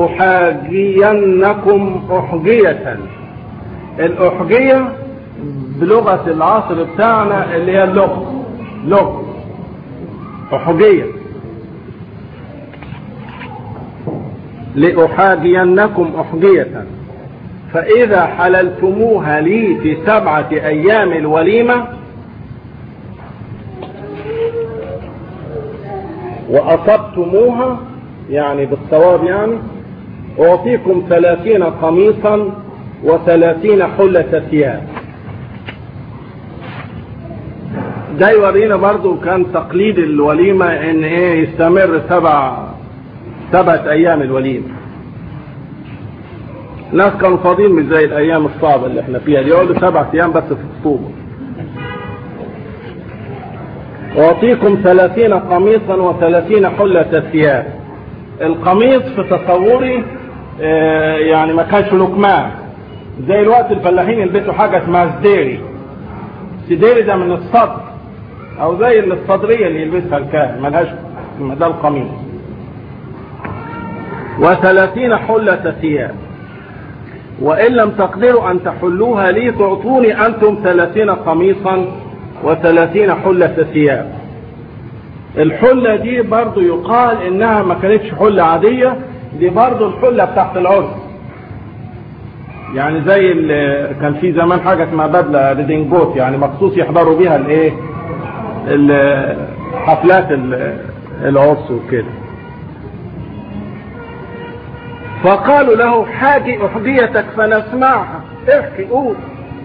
لأحاجينكم أحجية الأحجية بلغة العصر بتاعنا اللي هي اللغة لغة أحجية لأحاجينكم أحجية فإذا حللتموها لي في سبعة أيام الوليمة وأصبتموها يعني بالصواب يعني أعطيكم ثلاثين قميصا وثلاثين حلة ثياب ده يورينا برضو كان تقليد الوليمة ان ايه يستمر سبع سبعة ايام الوليمة ناس كانوا فاضيين مش زي الايام الصعبة اللي احنا فيها دي يقعدوا سبعة ايام بس في الخطوبة أعطيكم ثلاثين قميصا وثلاثين حلة ثياب القميص في تصوري آه يعني ما كانش لكمان زي الوقت الفلاحين يلبسوا حاجة اسمها سديري سديري ده من الصدر او زي الصدرية اللي يلبسها الكاهن ملهاش ده القميص وثلاثين حلة ثياب وإن لم تقدروا أن تحلوها لي تعطوني أنتم ثلاثين قميصا وثلاثين حلة ثياب الحلة دي برضو يقال إنها ما كانتش حلة عادية دي برضو الحلة بتاعت العرس يعني زي كان في زمان حاجة اسمها بدلة ريدنجوت يعني مخصوص يحضروا بيها الايه حفلات العرس وكده فقالوا له حاجي أحديتك فنسمعها احكي قول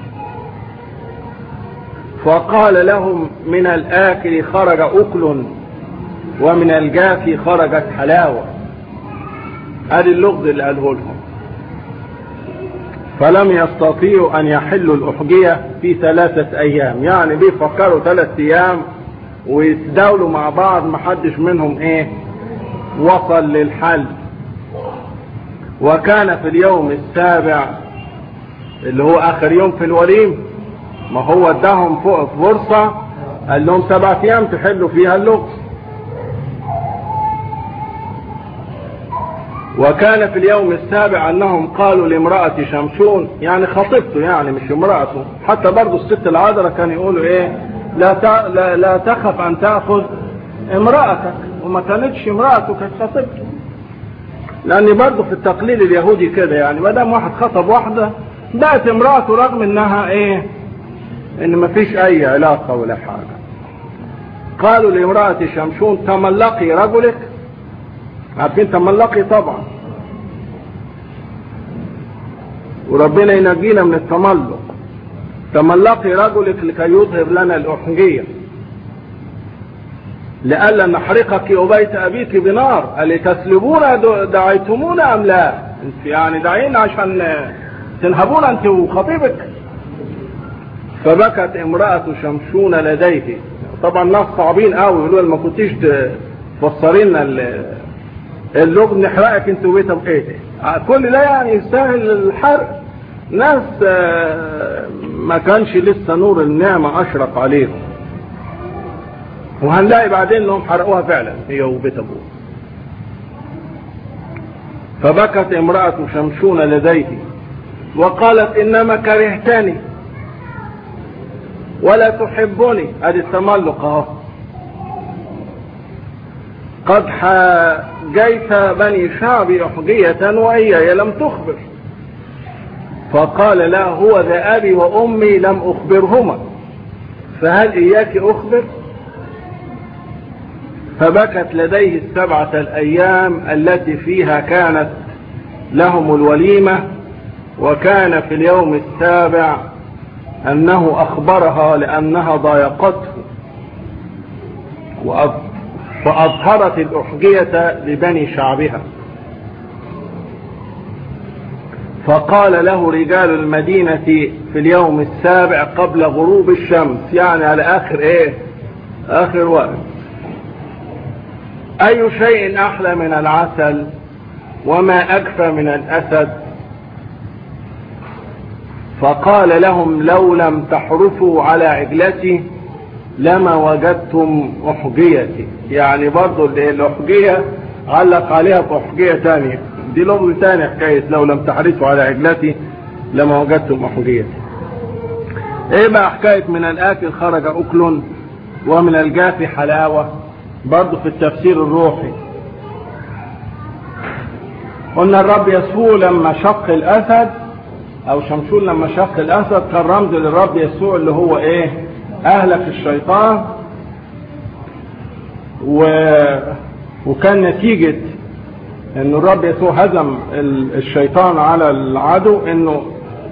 فقال لهم من الآكل خرج أكل ومن الجافي خرجت حلاوة ادي اللغز اللي قاله لهم فلم يستطيعوا أن يحلوا الأحجية في ثلاثة أيام يعني بيفكروا ثلاثة أيام ويتداولوا مع بعض محدش منهم إيه وصل للحل وكان في اليوم السابع اللي هو آخر يوم في الوليم ما هو اداهم فوق فرصة قال لهم سبعة أيام تحلوا فيها اللغز وكان في اليوم السابع انهم قالوا لامرأة شمشون يعني خطيبته يعني مش امرأته حتى برضو الست العذراء كانوا يقولوا ايه لا, لا, لا تخف ان تأخذ امرأتك وما كانتش امرأته كانت خطيبته لان برضو في التقليد اليهودي كده يعني ما دام واحد خطب واحدة بقت امرأته رغم انها ايه ان ما فيش اي علاقة ولا حاجة قالوا لامرأة شمشون تملقي رجلك عارفين تملقي طبعا وربنا ينجينا من التملق تملقي رجلك لكي يظهر لنا الأحجية لئلا نحرقك وبيت أبيك بنار قال تسلبونا دعيتمونا أم لا انت يعني دعينا عشان تنهبونا انت وخطيبك فبكت امرأة شمشون لديه طبعا ناس صعبين قوي يقولوا ما كنتيش تفسري لنا اللغز نحرقك انت وبيت ايه كل ده يعني يستاهل الحرق ناس ما كانش لسه نور النعمة اشرق عليهم وهنلاقي بعدين انهم حرقوها فعلا هي وبيت ابوه فبكت امرأة شمشون لديه وقالت انما كرهتني ولا تحبني ادي التملق اهو قد حاجيت بني شعبي أحجية وإياي لم تخبر فقال لا هو ذا أبي وأمي لم أخبرهما فهل إياك أخبر فبكت لديه السبعة الأيام التي فيها كانت لهم الوليمة وكان في اليوم السابع أنه أخبرها لأنها ضايقته فأظهرت الأحجية لبني شعبها فقال له رجال المدينة في اليوم السابع قبل غروب الشمس يعني على آخر إيه آخر وقت أي شيء أحلى من العسل وما أكفى من الأسد فقال لهم لو لم تحرفوا على عجلتي لما وجدتم أحجيتي يعني برضو الأحجية علق عليها بأحجية تانية دي لفظ تاني حكاية لو لم تحرسوا على عجلتي لما وجدتم أحجيتي ايه بقى حكاية من الاكل خرج اكل ومن الجاف حلاوة برضو في التفسير الروحي قلنا الرب يسوع لما شق الاسد او شمشون لما شق الاسد كان رمز للرب يسوع اللي هو ايه اهلك الشيطان و... وكان نتيجة ان الرب يسوع هزم الشيطان على العدو انه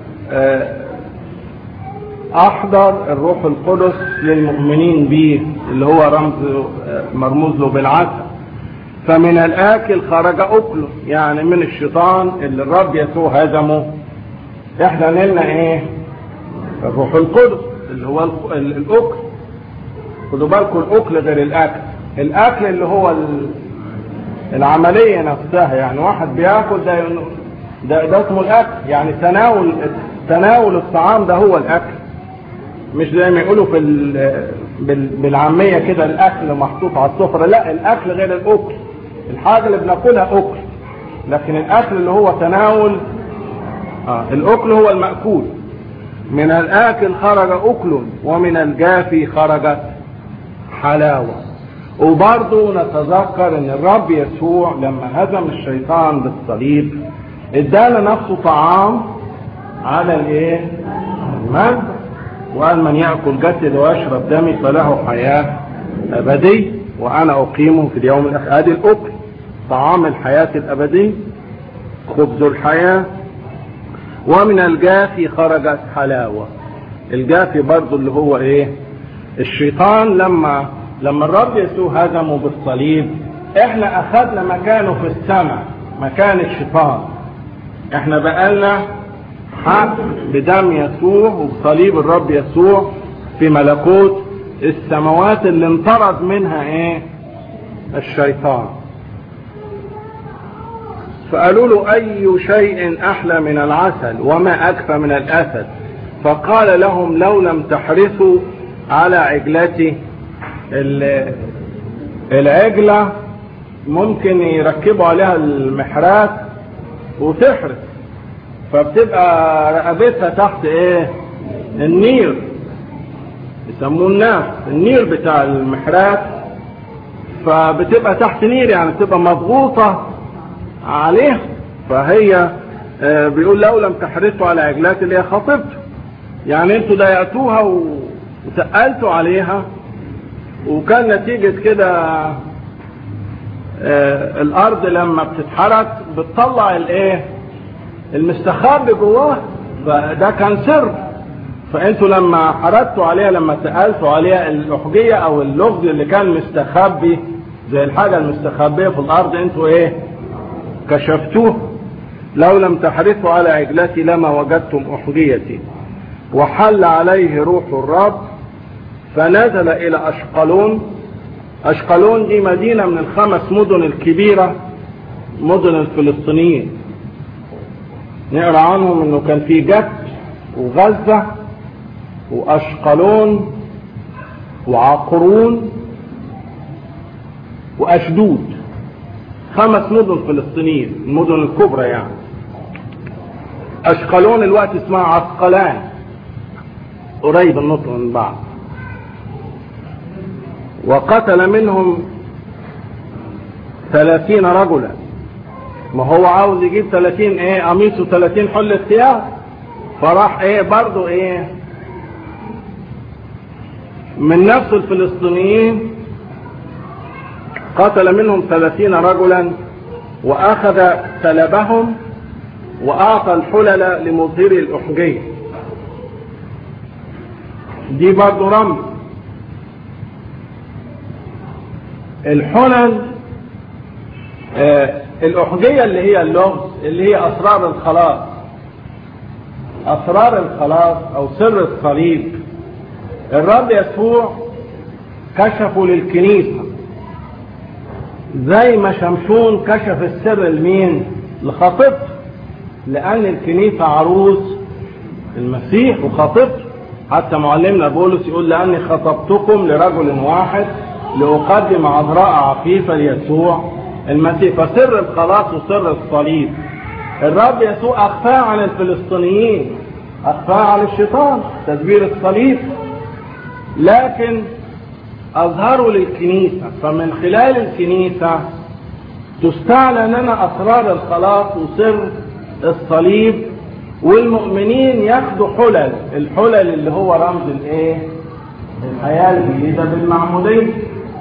احضر الروح القدس للمؤمنين به اللي هو رمز مرموز له بالعسل فمن الاكل خرج اكله يعني من الشيطان اللي الرب يسوع هزمه احنا نلنا ايه الروح القدس اللي هو الاكل خدوا بالكم الاكل غير الاكل الاكل اللي هو العملية نفسها يعني واحد بياكل ده ده, ده اسمه الاكل يعني تناول تناول الطعام ده هو الاكل مش زي ما يقولوا في بالعامية كده الاكل محطوط على السفرة لا الاكل غير الاكل الحاجة اللي بناكلها اكل لكن الاكل اللي هو تناول آه الاكل هو المأكول من الاكل خرج اكل ومن الجافي خرجت حلاوة وبرضه نتذكر ان الرب يسوع لما هزم الشيطان بالصليب ادانا نفسه طعام على الايه المن وقال من ياكل جسد ويشرب دمي فله حياه ابديه وانا اقيمه في اليوم الاخير ادي الاكل طعام الحياه الابديه خبز الحياه ومن الجافي خرجت حلاوه الجافي برضه اللي هو ايه الشيطان لما لما الرب يسوع هزمه بالصليب احنا اخذنا مكانه في السماء مكان الشيطان احنا بقالنا حق بدم يسوع وبصليب الرب يسوع في ملكوت السماوات اللي انطرد منها ايه الشيطان فقالوا له اي شيء احلى من العسل وما اكفى من الاسد فقال لهم لو لم تحرصوا على عجلتي العجلة ممكن يركبوا عليها المحرات وتحرس فبتبقى رقبتها تحت ايه النير يسموه الناس النير بتاع المحرات فبتبقى تحت نير يعني بتبقى مضغوطة عليه فهي آه بيقول لو لم تحرسوا على عجلات اللي هي خطيبته يعني انتوا ضايقتوها وتقلتوا عليها وكان نتيجة كده آه الارض لما بتتحرك بتطلع الايه المستخبي جواه فده كان سر فانتوا لما حركتوا عليها لما سألتوا عليها الاحجية او اللغز اللي كان مستخبي زي الحاجة المستخبية في الارض انتوا ايه كشفتوه لو لم تحرصوا على عجلتي لما وجدتم احجيتي وحل عليه روح الرب فنزل الى اشقلون اشقلون دي مدينة من الخمس مدن الكبيرة مدن الفلسطينيين نقرا عنهم انه كان في جت وغزة واشقلون وعقرون واشدود خمس مدن فلسطينيين المدن الكبرى يعني اشقلون الوقت اسمها عسقلان قريب النطق من بعض وقتل منهم ثلاثين رجلا ما هو عاوز يجيب ثلاثين ايه قميص وثلاثين حلة ثياب فراح ايه برضو ايه من نفس الفلسطينيين قتل منهم ثلاثين رجلا واخذ سلبهم واعطى الحلل لمظهري الاحجية دي برضو رمز الحلل آه الأحجية اللي هي اللغز اللي هي أسرار الخلاص أسرار الخلاص أو سر الصليب الرب يسوع كشفوا للكنيسة زي ما شمشون كشف السر لمين لخطيبته لأن الكنيسة عروس المسيح وخطيبته حتى معلمنا بولس يقول لأني خطبتكم لرجل واحد لأقدم عذراء عفيفة ليسوع المسيح فسر الخلاص وسر الصليب الرب يسوع أخفاه عن الفلسطينيين أخفاها على الشيطان تدبير الصليب لكن أظهروا للكنيسة فمن خلال الكنيسة تستعلن لنا أسرار الخلاص وسر الصليب والمؤمنين ياخدوا حلل الحلل اللي هو رمز الايه الحياة الجديدة بالمعمودية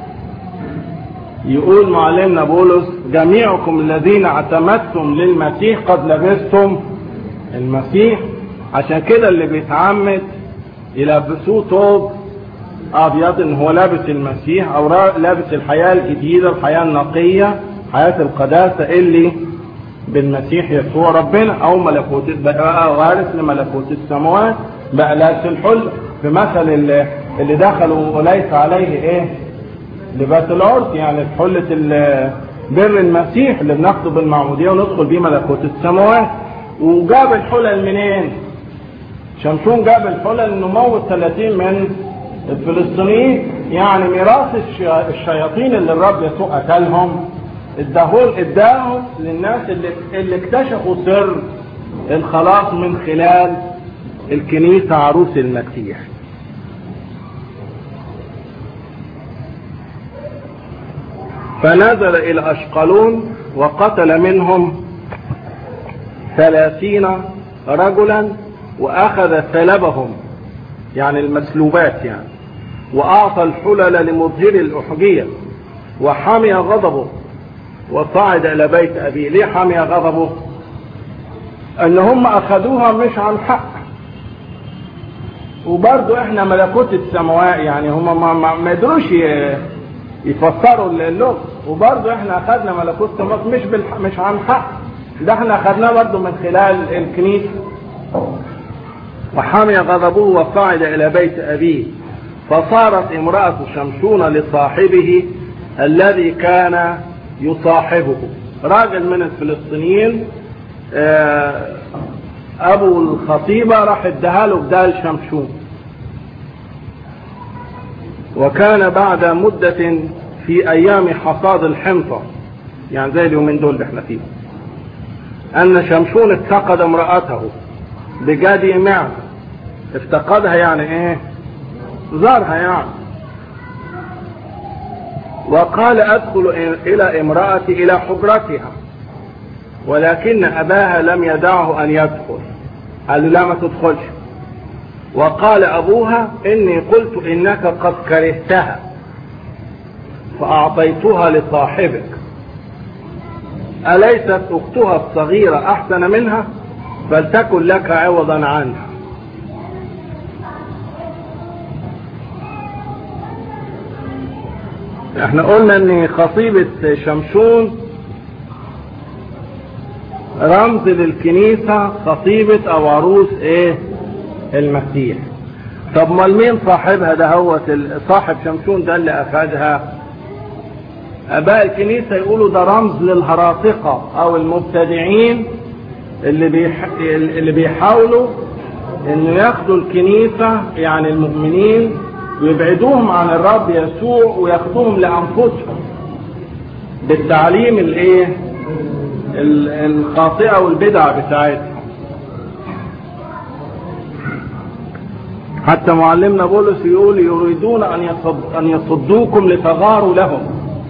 يقول معلمنا بولس جميعكم الذين اعتمدتم للمسيح قد لبستم المسيح عشان كده اللي بيتعمد يلبسوه ثوب ابيض ان هو لابس المسيح او لابس الحياه الجديده الحياه النقيه حياه القداسه اللي بالمسيح يسوع ربنا او ملكوت بقى وارث لملكوت السماوات بقى لابس الحل في مثل اللي, اللي دخلوا وليس عليه ايه لباس العرس يعني حلة بر المسيح اللي بناخده بالمعمودية وندخل بيه ملكوت السماوات وجاب الحلل منين؟ شمشون جاب الحلل انه موت 30 من الفلسطينيين يعني ميراث الشياطين اللي الرب يسوع قتلهم اداهول اداهم للناس اللي, اللي اكتشفوا سر الخلاص من خلال الكنيسة عروس المسيح فنزل إلى أشقلون وقتل منهم ثلاثين رجلا وأخذ ثلبهم يعني المسلوبات يعني وأعطى الحلل لمظهر الأحجية وحمي غضبه وصعد إلى بيت أبيه ليه حمي غضبه أن هم أخذوها مش عن حق وبرضو احنا ملكوت السماوات يعني هم ما, ما يدروش يفسروا اللغة وبرضو احنا اخذنا ملكوت السماوات مش بالح... مش عن حق ده احنا اخذناه برضو من خلال الكنيسة وحمي غضبه وصعد الى بيت ابيه فصارت امرأة شمشون لصاحبه الذي كان يصاحبه راجل من الفلسطينيين ابو الخطيبة راح اداها له بدال شمشون وكان بعد مدة في ايام حصاد الحنطة يعني زي اليومين دول اللي احنا فيه ان شمشون افتقد امرأته بجدي معه افتقدها يعني ايه زارها يعني وقال ادخل الى امرأتي الى حجرتها ولكن اباها لم يدعه ان يدخل قال له لا ما تدخلش وقال ابوها اني قلت انك قد كرهتها فاعطيتها لصاحبك اليست اختها الصغيرة احسن منها فلتكن لك عوضا عنها احنا قلنا ان خطيبة شمشون رمز للكنيسة خطيبة او عروس ايه المسيح طب ما مين صاحبها ده هو صاحب شمشون ده اللي اخذها اباء الكنيسة يقولوا ده رمز للهراطقة او المبتدعين اللي بيح... اللي بيحاولوا انه ياخدوا الكنيسة يعني المؤمنين ويبعدوهم عن الرب يسوع وياخدوهم لانفسهم بالتعليم الايه الخاطئه والبدع بتاعتهم حتى معلمنا بولس يقول يريدون ان يصد ان يصدوكم لتغاروا لهم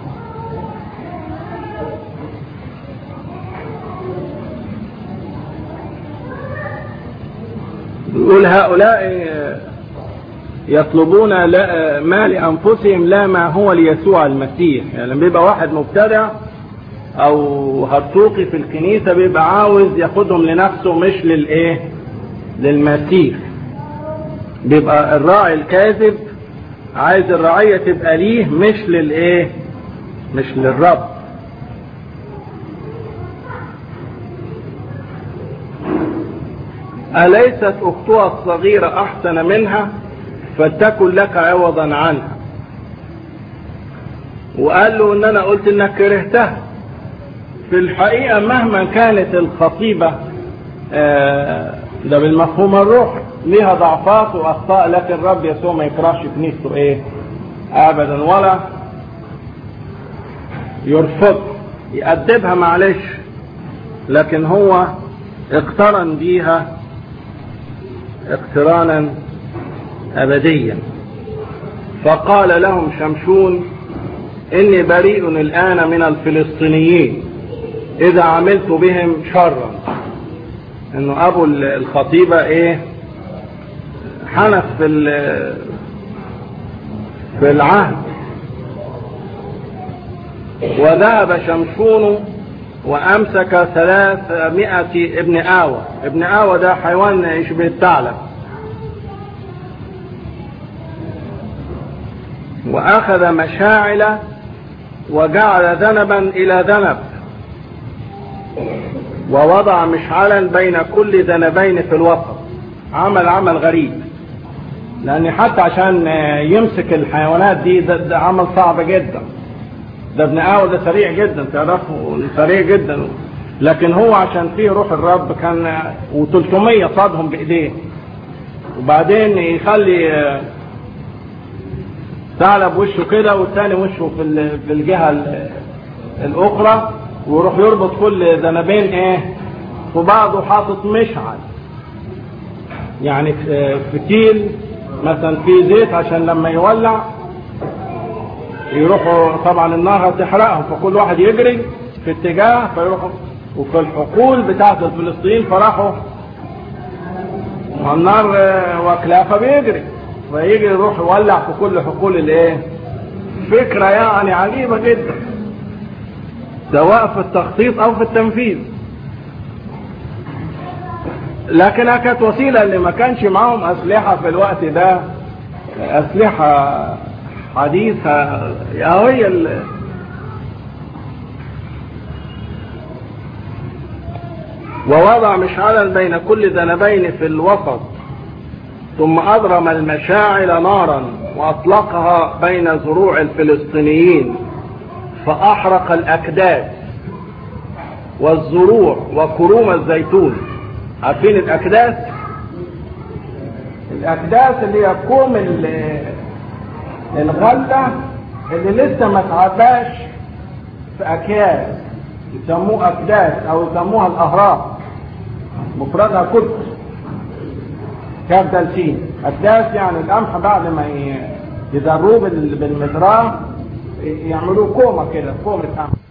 يقول هؤلاء يطلبون لا ما لانفسهم لا ما هو ليسوع المسيح يعني لما بيبقى واحد مبتدع او هرطوقي في الكنيسة بيبقى عاوز ياخدهم لنفسه مش للايه للمسيح بيبقى الراعي الكاذب عايز الرعية تبقى ليه مش للايه مش للرب أليست أختها الصغيرة أحسن منها فلتكن لك عوضا عنها وقال له ان انا قلت انك كرهتها في الحقيقة مهما كانت الخطيبة ده بالمفهوم الروحي ليها ضعفات واخطاء لكن الرب يسوع ما يكرهش كنيسته ايه ابدا ولا يرفض يأدبها معلش لكن هو اقترن بيها اقترانا أبديا فقال لهم شمشون إني بريء الآن من الفلسطينيين إذا عملت بهم شرا إنه أبو الخطيبة إيه حنف في في العهد وذهب شمشون وأمسك ثلاثمائة ابن آوى ابن آوى ده حيوان يشبه الثعلب وأخذ مشاعل وجعل ذنبا إلى ذنب ووضع مشعلا بين كل ذنبين في الوسط عمل عمل غريب لأن حتى عشان يمسك الحيوانات دي ده, ده عمل صعب جدا ده ابن آوى ده سريع جدا تعرفوا سريع جدا لكن هو عشان فيه روح الرب كان و300 صادهم بإيديه وبعدين يخلي ثعلب وشه كده والتاني وشه في في الجهة الأخرى ويروح يربط كل ذنبين ايه في بعض وحاطط مشعل يعني فتيل مثلا في زيت عشان لما يولع يروحوا طبعا النار هتحرقهم فكل واحد يجري في اتجاه فيروحوا وفي الحقول بتاعت الفلسطين فراحوا النار واكلاه فبيجري فيجي يروح يولع في كل حقول الايه فكرة يعني عجيبة جدا سواء في التخطيط او في التنفيذ لكنها كانت وسيلة اللي ما كانش معاهم اسلحة في الوقت ده اسلحة حديثة هي ال... ووضع مشعلا بين كل ذنبين في الوسط ثم أضرم المشاعل نارا وأطلقها بين زروع الفلسطينيين فأحرق الأكداس والزروع وكروم الزيتون عارفين الأكداس الأكداس اللي هي كوم الغلة اللي لسه ما تعباش في أكياس يسموه أكداس أو يسموها الأهرام مفردها كتب كاف دالسين أكداس يعني القمح بعد ما يدروه بالمزرعة يعملوه كومة كده كومة قمح